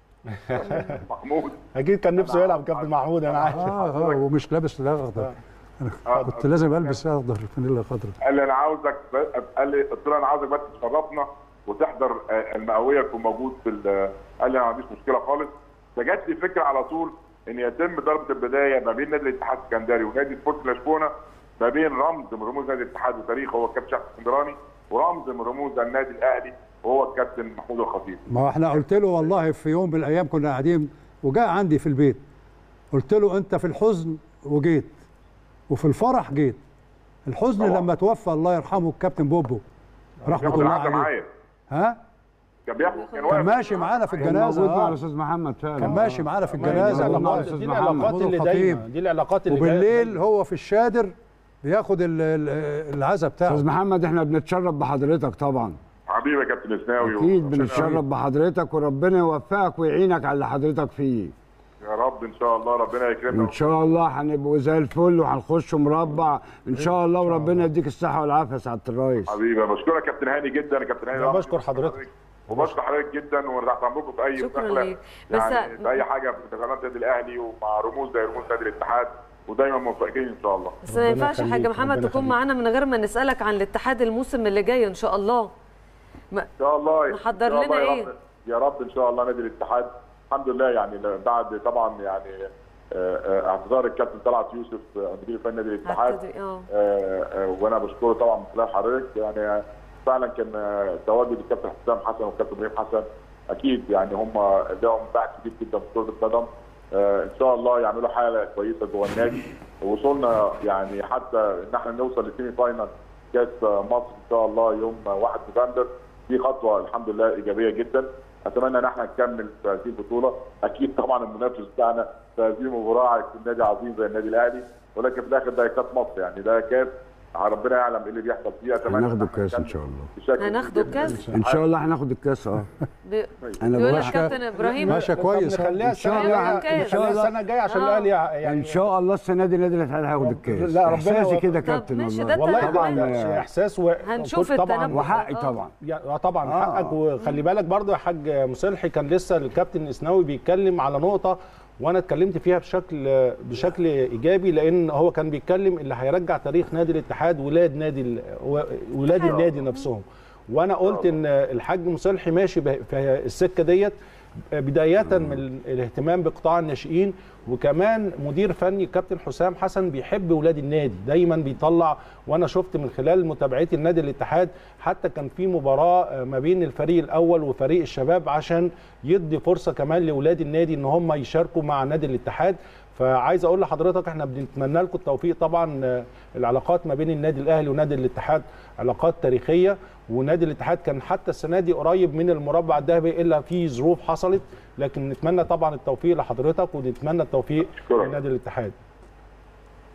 محمود اكيد كان نفسه يلعب كابتن محمود انا عارف اه اه ومش لابس الاخضر انا آه، كنت لازم البس اخضر فانيلا خضراء قال لي انا عاوزك ب- قال لي قلت له انا عاوزك بس تشرفنا وتحضر آه، المئويه تكون موجود في ال- قال لي انا ما عنديش مشكله خالص فجت لي فكره على طول ان يتم ضربه البدايه ما بين نادي الاتحاد السكندري ونادي سبورت لشبونه ما بين رمز من رموز نادي الاتحاد وتاريخه هو الكابتن شحت الاسكندراني ورمز من رموز النادي الاهلي وهو الكابتن محمود الخطيب ما هو احنا قلت له والله في يوم من الايام كنا قاعدين وجاء عندي في البيت قلت له انت في الحزن وجيت وفي الفرح جيت الحزن طبعا. لما توفى الله يرحمه الكابتن بوبو رحمه كان الله قاعده عليه معايا ها كان بياخد كان كان واقف ماشي معانا في كان الجنازه موجود مع آه. الاستاذ محمد فعلا كان ماشي معانا في دي الجنازه والله. العلاقات أستاذ دي محمد. العلاقات محمود اللي الخطيب. دايما دي العلاقات اللي وبالليل هو في الشادر بياخد ال- ال- العزا بتاعه استاذ محمد احنا بنتشرف بحضرتك طبعا حبيبي يا كابتن اسناوي اكيد و- بنتشرف بحضرتك وربنا يوفقك ويعينك على اللي حضرتك فيه يا رب ان شاء الله ربنا يكرمنا وان شاء الله هنبقوا زي الفل وهنخش مربع ان شاء الله وربنا يديك الصحه والعافيه يا سعاده الرئيس حبيبي بشكرك يا كابتن هاني جدا يا كابتن هاني أنا بشكر حضرتك. وبشكر حضرتك جدا وتحت امركم في اي شكراً مداخله ليك. بس- يعني في اي حاجه في قناه النادي الاهلي ومع رموز زي رموز نادي الاتحاد ودايما موفقين ان شاء الله بس ما ربنا ينفعش يخليك، حاجه محمد ربنا تكون يخليك. معانا من غير ما نسالك عن الاتحاد الموسم اللي جاي ان شاء الله ما ان شاء الله محضر إن شاء الله لنا يا إيه؟ رب- يا رب ان شاء الله نادي الاتحاد الحمد لله يعني بعد طبعا يعني آه، آه، اعتذار الكابتن طلعت يوسف آه، مدير فني نادي الاتحاد هبتدي- اه آه، آه، وانا بشكره طبعا من خلال حضرتك يعني آه، فعلا كان آه، تواجد الكابتن حسام حسن والكابتن ابراهيم حسن اكيد يعني هم لهم باع كبير جدا في كره القدم آه، ان شاء الله يعملوا حاله كويسه جوه النادي وصلنا يعني حتى ان احنا نوصل لسيمي فاينل كاس مصر ان شاء الله يوم 1 نوفمبر دي خطوه الحمد لله ايجابيه جدا اتمنى ان احنا نكمل في هذه البطوله اكيد طبعا المنافس بتاعنا في هذه المباراه هيكون نادي عظيم زي النادي الاهلي ولكن في الاخر ده كاس مصر يعني ده كاس ربنا يعلم ايه اللي بيحصل فيه اتمنى هناخد إن إحنا الكاس ان نكمل شاء الله بشكل هناخدوا جداً. الكاس؟ ان شاء الله هناخد الكاس اه بي- أنا بيقول لك بقول- كابتن ابراهيم ماشي كويس نخليها إن شاء السنه الله الجايه إن شاء نخليها الله. السنه الجايه عشان آه. الاهلي يعني ان شاء الله السنه دي نادي الاتحاد هياخد الكاس لا، ربنا احساسي يوفقك. كده طب كابتن ماشي، والله ده والله تمام. طبعا طبعاً، ده آه. احساس و... هنشوف كنت طبعا التنبؤ. وحقي آه. طبعا يا آه طبعا آه. حقك وخلي بالك برضه يا حاج مصلحي كان لسه الكابتن اسناوي بيتكلم على نقطه وانا اتكلمت فيها بشكل بشكل ايجابي لان هو كان بيتكلم اللي هيرجع تاريخ نادي الاتحاد ولاد نادي ال- و- ولاد النادي نفسهم وانا قلت ان الحاج مصلحي ماشي به- في السكه ديت بدايه من الاهتمام بقطاع الناشئين وكمان مدير فني كابتن حسام حسن بيحب ولاد النادي دايما بيطلع وانا شفت من خلال متابعتي النادي الاتحاد حتى كان في مباراه ما بين الفريق الاول وفريق الشباب عشان يدي فرصه كمان لاولاد النادي ان هم يشاركوا مع نادي الاتحاد فعايز اقول لحضرتك احنا بنتمنى لكم التوفيق طبعا آه، العلاقات ما بين النادي الاهلي ونادي الاتحاد علاقات تاريخيه ونادي الاتحاد كان حتى السنه دي قريب من المربع الذهبي الا في ظروف حصلت لكن نتمنى طبعا التوفيق لحضرتك ونتمنى التوفيق شكراً. لنادي الاتحاد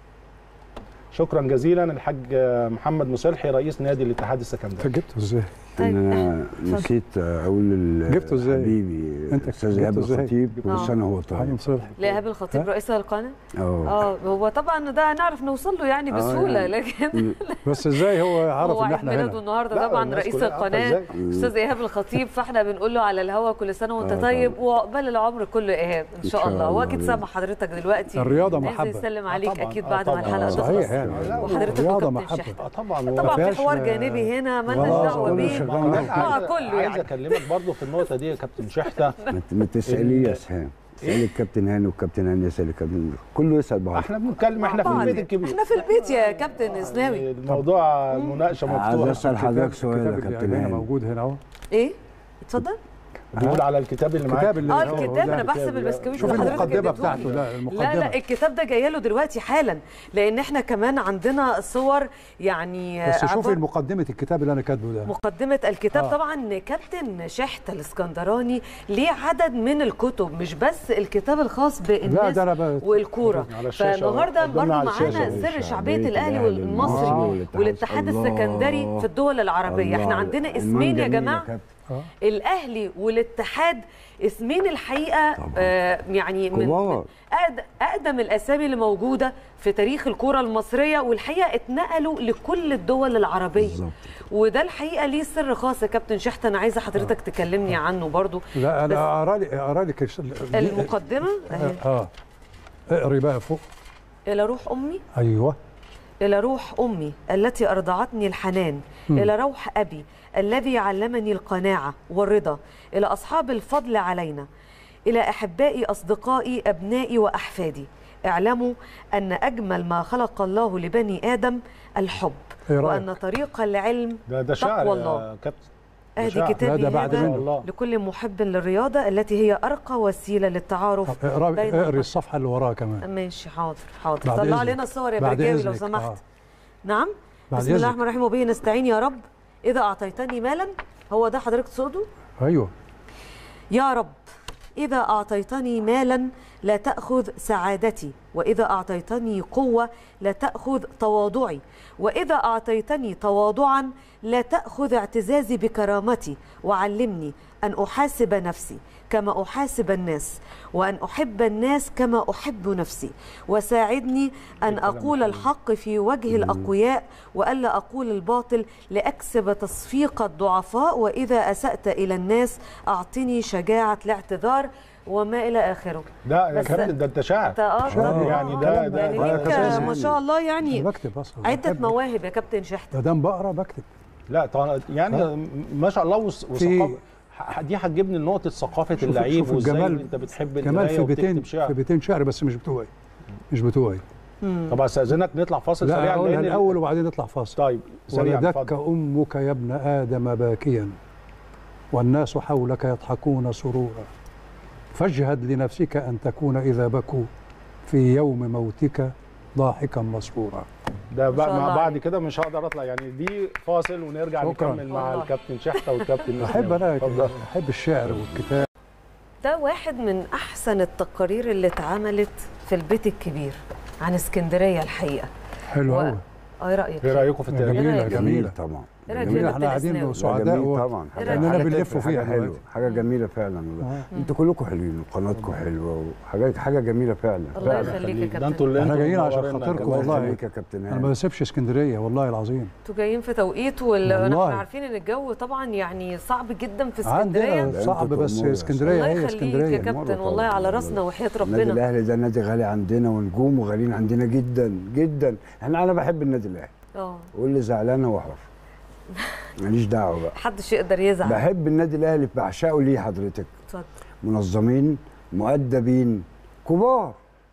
شكرا جزيلا الحاج محمد مصلحي رئيس نادي الاتحاد انت السكندري جبته ازاي؟ طيب، انا اتفضل. نسيت اقول ل- جبته ازاي؟ حبيبي انت استاذ جبته ايهاب ازاي؟ الخطيب آه. كل سنه وهو حليم طيب صلحي لإيهاب الخطيب ها؟ رئيس القناه اه اه هو طبعا ده هنعرف نوصل له يعني آه، بسهوله يعني. لكن بس ازاي هو عرف هو ان عيد احنا ميلاده هنا النهارده لا، طبعا الناس رئيس كلها عارفة القناه إزاي. استاذ ايهاب الخطيب فاحنا بنقول له على الهوا كل سنه وانت آه، طيب طبعاً. وعقبال العمر كله ايهاب ان إن شاء شاء الله هو الله اكيد بإذن سامع حضرتك دلوقتي الرياضة نازل محبة. يسلم آه، عليك طبعاً، اكيد آه، بعد ما طبعاً. الحلقه آه، تخلص صحيح يعني. لا، وحضرتك الرياضة وكابتن محبة. شحتة. اه طبعا طبعا في فيهاش حوار لا- جانبي هنا مالناش خلاص، دعوه كله بيه شغال. ما هو أنا آه، عايز- كله عايز يعني. اكلمك برضو في النقطه دي يا كابتن شحته ما ت- ما تساليه يا إن- سهام اسالي الكابتن هاني والكابتن هاني يسال الكابتن كله يسال بعض احنا بنتكلم احنا في طبعاً. البيت الكبير احنا في البيت يا كابتن اسناوي الموضوع مناقشه عايز مفتوحه اسال حضرتك سؤال يا الكتاب كابتن اللي هنا هاني موجود هنا اهو ايه اتفضل بيقول على الكتاب اللي معاك الكتاب اللي اه هو- هو الكتاب ده. انا بحسب الكتاب، لا. البسكويت شوف اللي حضرتك المقدمه اديتهولي. بتاعته لا المقدمه لا لا الكتاب ده جاي له دلوقتي حالا لان احنا كمان عندنا صور يعني بس شوفي عبارة- مقدمه الكتاب اللي انا كاتبه ده مقدمة الكتاب آه. طبعا كابتن شحتة الاسكندراني ليه عدد من الكتب مش بس الكتاب الخاص لا بالناس ده انا ب... والكورة على الشاشة فالنهارده قدامنا برضه على الشاشة معانا أهو. سر شعبية شعبية الأهلي الأهلي والمصري المصري والاتحاد الله. السكندري في الدول العربية احنا الله. عندنا عنوان اسمين يا جميل جماعة كابتن. آه. الاهلي والاتحاد اسمين الحقيقه طبعاً. آه يعني من كبار. من أقد- اقدم الاسامي اللي موجوده في تاريخ الكره المصريه والحقيقه اتنقلوا لكل الدول العربيه بالظبط. وده الحقيقه ليه سر خاص يا كابتن شحته انا عايزه حضرتك تكلمني عنه برضو لا بس انا اقرا لي اقرا لك الش- دي- المقدمه أهي. اه اقري بقى فوق الى روح امي ايوه إلى روح أمي التي أرضعتني الحنان إلى روح أبي الذي علمني القناعة والرضا إلى أصحاب الفضل علينا إلى أحبائي أصدقائي أبنائي وأحفادي اعلموا أن أجمل ما خلق الله لبني آدم الحب إيه رأيك؟ وأن طريق العلم ده ده شعر تقوى الله يا كابتن أهدي شعر. لا، كتابي ده بعد هذا منه. الله. لكل محب للرياضة التي هي أرقى وسيلة للتعارف طب اقرا بين اقري البشر. الصفحه اللي وراها كمان ماشي حاضر حاضر بعد طلع إذنك. لنا الصور يا بعد برجاوي لو إذنك. سمحت آه. نعم بعد بسم الله إذنك. الرحمن الرحيم وبه نستعين يا رب إذا أعطيتني مالا هو ده حضرتك تقصده ايوه يا رب إذا أعطيتني مالا لا تأخذ سعادتي وإذا أعطيتني قوة لا تأخذ تواضعي وإذا أعطيتني تواضعا لا تأخذ اعتزازي بكرامتي وعلمني أن أحاسب نفسي كما أحاسب الناس وأن أحب الناس كما أحب نفسي وساعدني أن أقول الحق في وجه الأقوياء وألا أقول الباطل لأكسب تصفيق الضعفاء وإذا أسأت إلى الناس أعطني شجاعة الاعتذار وما إلى آخره لا يا بس- كابتن ده انت شاعر أنت آه شاعر. يعني ده ده يعني ده ليك أساسي. ما شاء الله انا يعني بكتب اصلا عدة بحب- مواهب يا كابتن شحتة ما دام بقرا بكتب لا طبعا يعني ما شاء الله وس- وثقافه ح- دي هتجيبني لنقطه ثقافه شوف- اللعيب شوف وازاي الجمال- انت بتحب كمان القرايه في وبتكتب بيتين شعر في بيتين شعر بس مش بتوعي مش بتوعي طب استاذنك نطلع فاصل لا سريع اقولها لأن- الاول وبعدين نطلع فاصل طيب سريع ولدتك اتفضل امك يا ابن ادم باكيا والناس حولك يضحكون سرورا فاجهد لنفسك ان تكون اذا بكوا في يوم موتك ضاحكا مسرورا ده ما بقى شاء مع الله بعد عليك. كده مش هقدر اطلع يعني دي فاصل ونرجع شكراً. نكمل مع والله. الكابتن شحته والكابتن احب نسمة. انا اتفضل. احب الشعر والكتاب ده واحد من أحسن التقارير اللي اتعملت في البيت الكبير عن اسكندرية الحقيقة حلو و- قوي اه ايه رأيك؟ ايه رايكم في التقرير جميلة رأيك؟ جميلة طبعا إيه رأيك جميلة في احنا قاعدين التسناوي؟ سعداء جميل و- طبعا إيه حاجة- رأيك؟ إننا حاجة بنلف حاجة فيها حلوه دلوقتي. حاجه جميله فعلا والله آه. انتوا كلكم حلوين وقناتكم حلوه وحاجه حاجه جميله فعلا الله فعلا يخليك يا ده كابتن انتوا اللي احنا انتوا جايين عشان منورينا خاطركم كمان. والله. يخليك يا كابتن انا ما هاني بسيبش اسكندريه والله العظيم انتوا جايين في توقيت وال- والله. احنا عارفين ان الجو طبعا يعني صعب جدا في اسكندريه عندنا ده صعب انتوا بس تأمروا يا اسكندريه الله هي يخليك اسكندريه يا كابتن مرة والله طبعاً. على راسنا وحياه النادي ربنا الاهلي ده نادي غالي عندنا ونجومه غاليين عندنا جدا جدا احنا انا بحب النادي الاهلي اه واللي زعلان هو حر ماليش دعوه بقى محدش يقدر يزعل بحب النادي الاهلي بعشقه ليه حضرتك اتفضل منظمين مؤدبين كبار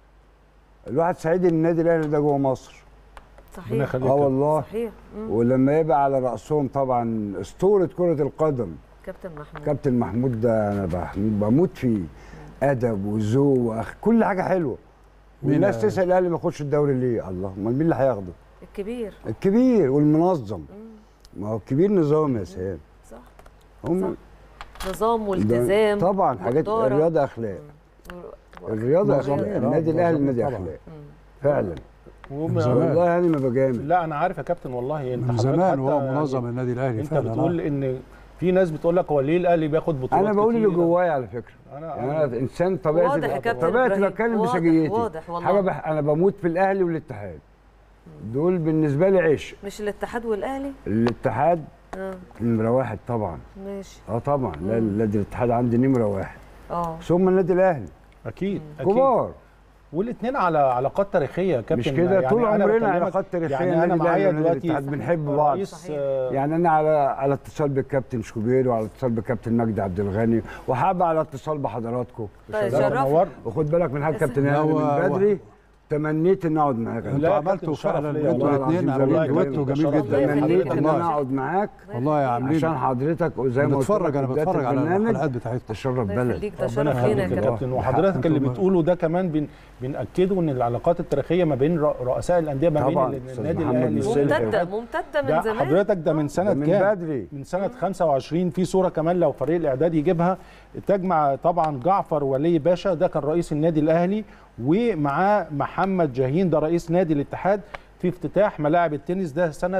الواحد سعيد ان النادي الاهلي ده جوه مصر صحيح ربنا يخليك اه والله صحيح مم. ولما يبقى على راسهم طبعا اسطوره كره القدم كابتن محمود كابتن محمود ده انا بح- بموت فيه ادب وذوق واخ كل حاجه حلوه مين والناس آه؟ تسال الاهلي ما ياخدش الدوري ليه الله امال مين اللي هياخده الكبير الكبير والمنظم ما هو الكبير نظام يا سهام صح هم نظام ده- والتزام طبعا حاجات وإدارة. الرياضه اخلاق و- و- الرياضه منظمين، اخلاق آه، النادي الاهلي منظمين نادي طبعاً. اخلاق مم. فعلا وم- زمان. والله يعني ما بجامل لا انا عارف يا كابتن والله انت من حضرتك زمان حتى وهو يعني منظم النادي الاهلي انت فعلا بتقول آه. ان في ناس بتقول لك هو ليه الاهلي بياخد بطولات انا بقول اللي كتيرة؟ جوايا على فكره انا يعني انا انسان طبيعتي واضح يا كابتن طبيعتي إبراهيم. بتكلم واضح- بشجيتي واضح والله. حاجه بح... انا بموت في الاهلي والاتحاد دول بالنسبه لي عيش مش الاتحاد والاهلي الاتحاد اه نمره واحد طبعا ماشي اه طبعا لا نادي الاتحاد عندي نمره واحد اه ثم النادي الاهلي اكيد اكيد كبار والاثنين على علاقات تاريخيه يا كابتن مش كده طول أنا عمرنا بكلمك- علاقات تاريخيه يعني انا النادي معايا الأهلي والنادي دلوقتي الاتحاد بنحب بعض رئيس صحيح. آه، يعني انا على على اتصال بالكابتن شوبير وعلى اتصال بالكابتن مجدي عبد الغني وحابة على اتصال بحضراتكم طيب ده شرفنا منور. وخد بالك من حاجه بس- كابتن لا، هاني هو- من هو- بدري تمنيت ان اقعد معاك لا، انتوا يا عملتوا كابتن شرف فعلا ليا. انتوا والله الاثنين العظيم عاملين والله دويتو ده جميل شرف جدا ليا. تمنيت ان والله. انا اقعد معاك والله يا عاملين عشان حضرتك وزي ما قلت بتفرج لك انا في بداية بتفرج على البرنامج الحلقات بتاعتكم تشرف الله بلد يخليك ده ربنا شرف لينا يخليك يا يا كابتن كابتن وحضرتك اللي أنتم- بتقوله ده كمان بن بنأكده ان العلاقات التاريخيه ما بين رؤ- رؤساء الانديه ما طبعاً، بين أستاذ النادي محمد الاهلي مسلم. ممتده ممتده من ده زمان حضرتك ده من سنه من كام؟ بدري من سنه 25 في صوره كمان لو فريق الاعداد يجيبها تجمع طبعا جعفر ولي باشا ده كان رئيس النادي الاهلي ومعاه محمد جاهين ده رئيس نادي الاتحاد في افتتاح ملاعب التنس ده سنه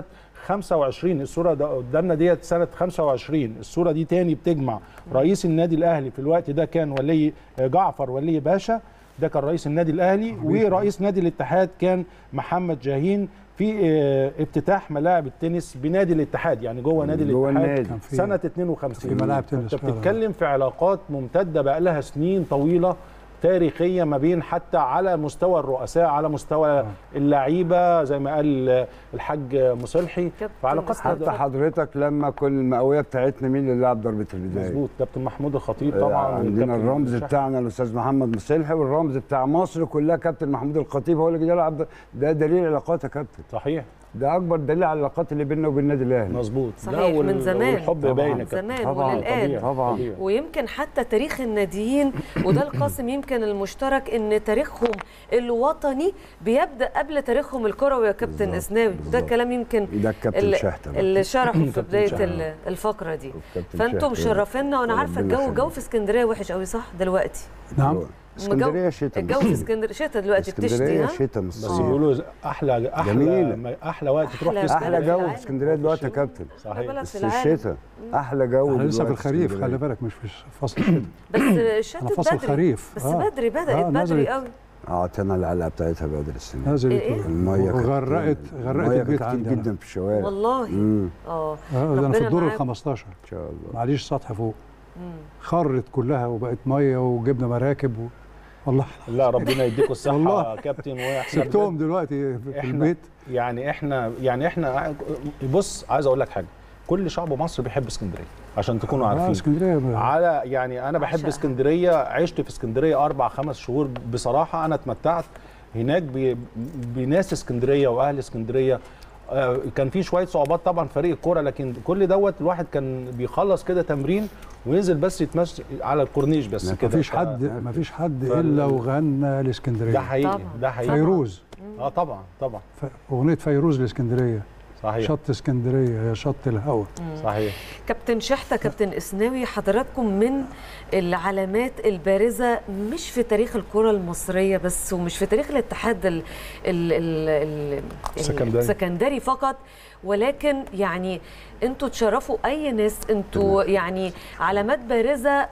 25 الصوره ده قدامنا ديت سنه 25 الصوره دي تاني بتجمع رئيس النادي الاهلي في الوقت ده كان ولي جعفر ولي باشا ده كان رئيس النادي الاهلي ورئيس نادي الاتحاد كان محمد جاهين في آه، افتتاح ملاعب التنس بنادي الاتحاد يعني جوه نادي جوه الاتحاد النادي. كان في- سنه 52 في ملاعب تنس انت فعلا. بتتكلم في علاقات ممتده بقى لها سنين طويله تاريخيه ما بين حتى على مستوى الرؤساء على مستوى اللعيبه زي ما قال الحاج مصلحي كابتن فعلاقات حتى حضرتك لما كنا المئويه بتاعتنا مين اللي لعب ضربه البدايه مظبوط كابتن محمود الخطيب طبعا عندنا والكابتن الرمز شحات. بتاعنا الاستاذ محمد مصلحي والرمز بتاع مصر كلها كابتن محمود الخطيب هو اللي يلعب ده, ده دليل علاقات يا كابتن صحيح ده اكبر دليل على العلاقات اللي بيننا وبين النادي الاهلي مظبوط صحيح، لا، من زمان. والحب طبعاً. باين يا من كابتن. زمان طبعاً، وللان طبيعي. طبعاً. طبيعي. ويمكن حتى تاريخ الناديين وده القاسم يمكن المشترك ان تاريخهم الوطني بيبدا قبل تاريخهم الكروي يا كابتن بالظبط، اسناوي ده بالظبط. كلام يمكن ده الكابتن اللي, شحته بقى. اللي شرحه في كابتن بدايه شحتة. ال- الفقره دي الكابتن فانتم شحتة. مشرفينا وانا عارفه ربنا الجو يخليك. الجو في اسكندريه وحش قوي صح دلوقتي نعم اسكندريه شتاء الجو في اسكندريه شتاء دلوقتي بتشتي اسكندريه ها شتاء مش بس صيف بيقولوا احلى احلى جميلة. احلى وقت تروح أحلى- في احلى اسكندريه جو في اسكندريه دلوقتي يا كابتن صحيح بلد بس في العالم الشتاء احلى جو احنا لسه في دلوقتي الخريف اسكندرية. خلي بالك مش في فصل الشتاء بس الشتاء انا فصل بدري خريف بس آه. بدري بدات آه، بدري نزلت. قوي اعطينا العلقه بتاعتها بدري السنه دي. نزلت إيه؟ الميه كانت- وغرقت غرقت المية البيت كانت عندي كتير أنا. جدا في الشوارع والله امم اه اه ده انا في ربنا الدور ال معاك. 15 ان شاء الله معليش سطح فوق مم. خرت كلها وبقت ميه وجبنا مراكب و... والله لا ربنا يديكم الصحه والله. يا كابتن واحنا سبتهم دلوقتي في في إحنا البيت يعني احنا يعني احنا بص عايز اقول لك حاجه كل شعب مصر بيحب اسكندريه عشان تكونوا اه عارفين اسكندريه على يعني انا بحب عشقها. اسكندريه عشت في اسكندريه اربع خمس شهور بصراحه انا اتمتعت هناك ب- بناس اسكندريه واهل اسكندريه آه، كان في شويه صعوبات طبعا فريق الكوره لكن كل دوت الواحد كان بيخلص كده تمرين وينزل بس يتمشى على الكورنيش بس ما كده مفيش ف- حد مفيش حد ف- الا وغنى ده الاسكندريه حقيقي طبعاً. ده حقيقي فيروز اه طبعا طبعا ف- اغنيه فيروز الاسكندريه صحيح شط اسكندريه يا شط الهوى صحيح كابتن شحتة كابتن اسناوي حضراتكم من العلامات البارزة مش في تاريخ الكرة المصرية بس ومش في تاريخ الاتحاد ال ال ال ال السكندري. السكندري فقط ولكن يعني انتوا تشرفوا اي ناس انتوا يعني علامات بارزة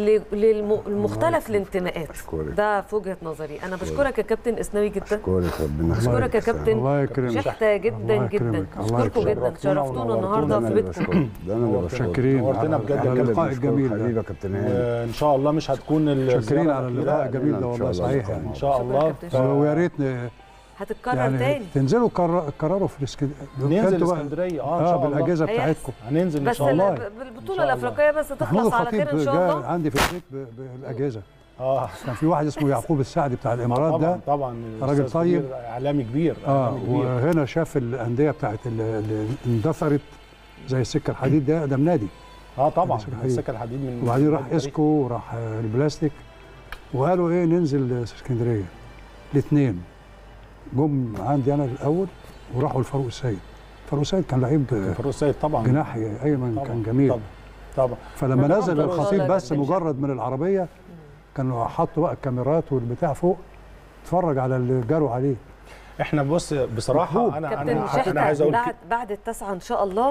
للمختلف الانتماءات أشكرك. ده في وجهة نظري انا بشكرك يا كابتن اسناوي جدا اشكرك ربنا اشكرك يا كابتن الله يكرمك شحتة جدا الله جدا يكرمك. الله اشكركم يكرمك. جدا شرفتونا ونورتونا. النهارده ده في انا اللي بيتكم بشكرك ده انا اللي نورتنا. بشكرك شاكرين نورتنا على بجد يا على كابتن. اللقاء الجميل حبيبي ده يا كابتن هاني وان شاء الله مش هتكون ال- شاكرين على الزيارة اللقاء الأخيرة. الجميل ده إن شاء والله الله. صحيح يعني ان شاء شكراً الله كابتن ف- ويا ريت ن- هتتكرر يعني تاني تنزلوا كر- كرروا في الاسكندريه ننزل اسكندريه اه ان اه شاء الله بالاجهزه هيحصل. بتاعتكم هننزل ان بس شاء الله ال- ان بالبطوله شاء الله. الافريقيه بس محمود تخلص على الخطيب خير ان شاء جاء الله عندي في البيت ب- بالاجهزه اه كان في واحد اسمه يعقوب السعدي بتاع الامارات طبعا ده طبعا راجل أستاذ طيب. كبير، اعلامي كبير اه اعلامي كبير وهنا شاف الانديه بتاعت ال- اللي اندثرت زي السكه الحديد ده ده نادي اه طبعا السكة الحديد. السكه الحديد من وبعدين راح من اسكو وراح آه، البلاستيك وقالوا ايه ننزل اسكندريه الاثنين جم عندي انا الاول وراحوا لفاروق السيد فاروق السيد كان لعيب آه، فاروق السيد طبعا جناح ايمن طبعا كان جميل طبعا طبعا فلما طبعاً نزل فاروق الخطيب السيد بس كان مجرد من العربيه كانوا حطوا بقى الكاميرات والبتاع فوق اتفرج على اللي جاروا عليه احنا بص بصراحه انا كابتن انا انا شحتة عايز اقول بعد بعد التسعه ان شاء الله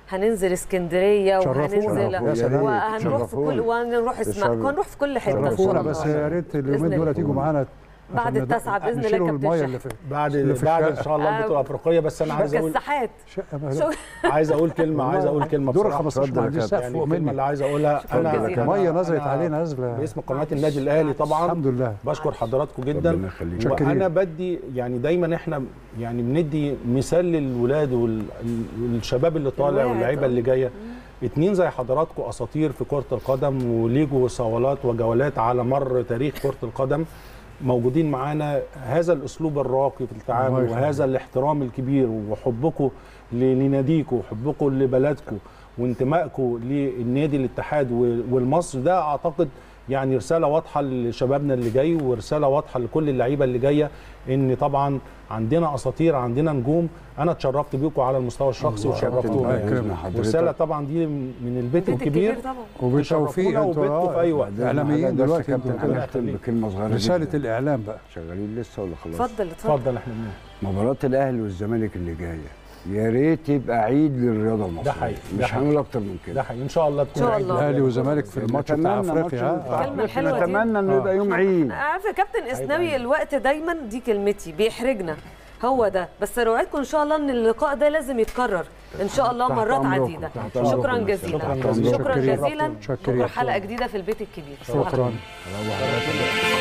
هننزل اسكندريه شرفونا. وهننزل يا سلام. وهنروح في شرفونا. كل وهنروح اسمع تشرف- هنروح في كل حته ان شاء شرفونا الله بس يا ريت اليومين بإذن دول الله. تيجوا معانا بعد عشان ند- التاسعة بإذن الله نشيلوا كابتن الميه شحات. اللي في بعد اللي في بعد الشارع. ان شاء الله البطوله الافريقيه بس انا عايز اقول كالساحات شقة شو- عايز اقول كلمه عايز اقول كلمه دور ال بصراحة. 15 اتفضل ما يا عنديش كابتن. سقف يعني فوق الكلمه مني اللي عايز اقولها شكراً انا جزيلاً. أنا- الميه نزلت أنا علينا نزله باسم قناه النادي الاهلي طبعا الحمد لله بشكر حضراتكم جدا ربنا يخليك. شاكرين. وانا بدي يعني دايما احنا يعني بندي مثال للولاد وال- والشباب اللي طالع الواعي واللعيبه طبعاً. اللي جايه اتنين زي حضراتكم اساطير في كره القدم وليجوا صولات وجولات على مر تاريخ كره القدم موجودين معانا هذا الاسلوب الراقي في التعامل الله يخليك. وهذا الاحترام الكبير وحبكم ل- لناديكم وحبكم لبلدكم وانتمائكم للنادي الاتحاد و- والمصر ده اعتقد يعني رساله واضحه لشبابنا اللي جاي ورساله واضحه لكل اللعيبه اللي جايه ان طبعا عندنا اساطير عندنا نجوم انا اتشرفت بيكم على المستوى الشخصي الله وشرفتونا الله يعني يكرمك. حضرتك. ورساله طبعا دي من البيت البيت الكبير الكبير طبعا وبالتوفيق تشرفونا انتوا وبيتكم في أي وقت. آه، اعلاميين بس يا دلوقتي كابتن انتوا ربنا انا كده اختم يخليك. بكلمه صغيره رساله جداً. الاعلام بقى شغالين لسه ولا خلاص اتفضل اتفضل اتفضل احنا بنقول مباراه الاهلي والزمالك اللي جايه يا ريت يبقى عيد للرياضه المصريه ده حقيقي، ده مش حقيقي. هنقول اكتر من ده كده حقيقي ان شاء الله تكون إن شاء عيد الله. الاهلي والزمالك في الماتش بتاع نتمنى افريقيا ماتش ها؟ الكلمة الحلوة دي. نتمنى انه يبقى يوم عيد عارفه كابتن اسناوي الوقت دايما دي كلمتي بيحرجنا هو ده بس اوعدكم ان شاء الله ان اللقاء ده لازم يتكرر ان شاء الله تحت مرات أمركم، عديده تحت شكرا أمركم. جزيلا شكراً شكرا جزيلاً. جزيلا شكرين. شكرا حلقه جديده في البيت الكبير شكرا الله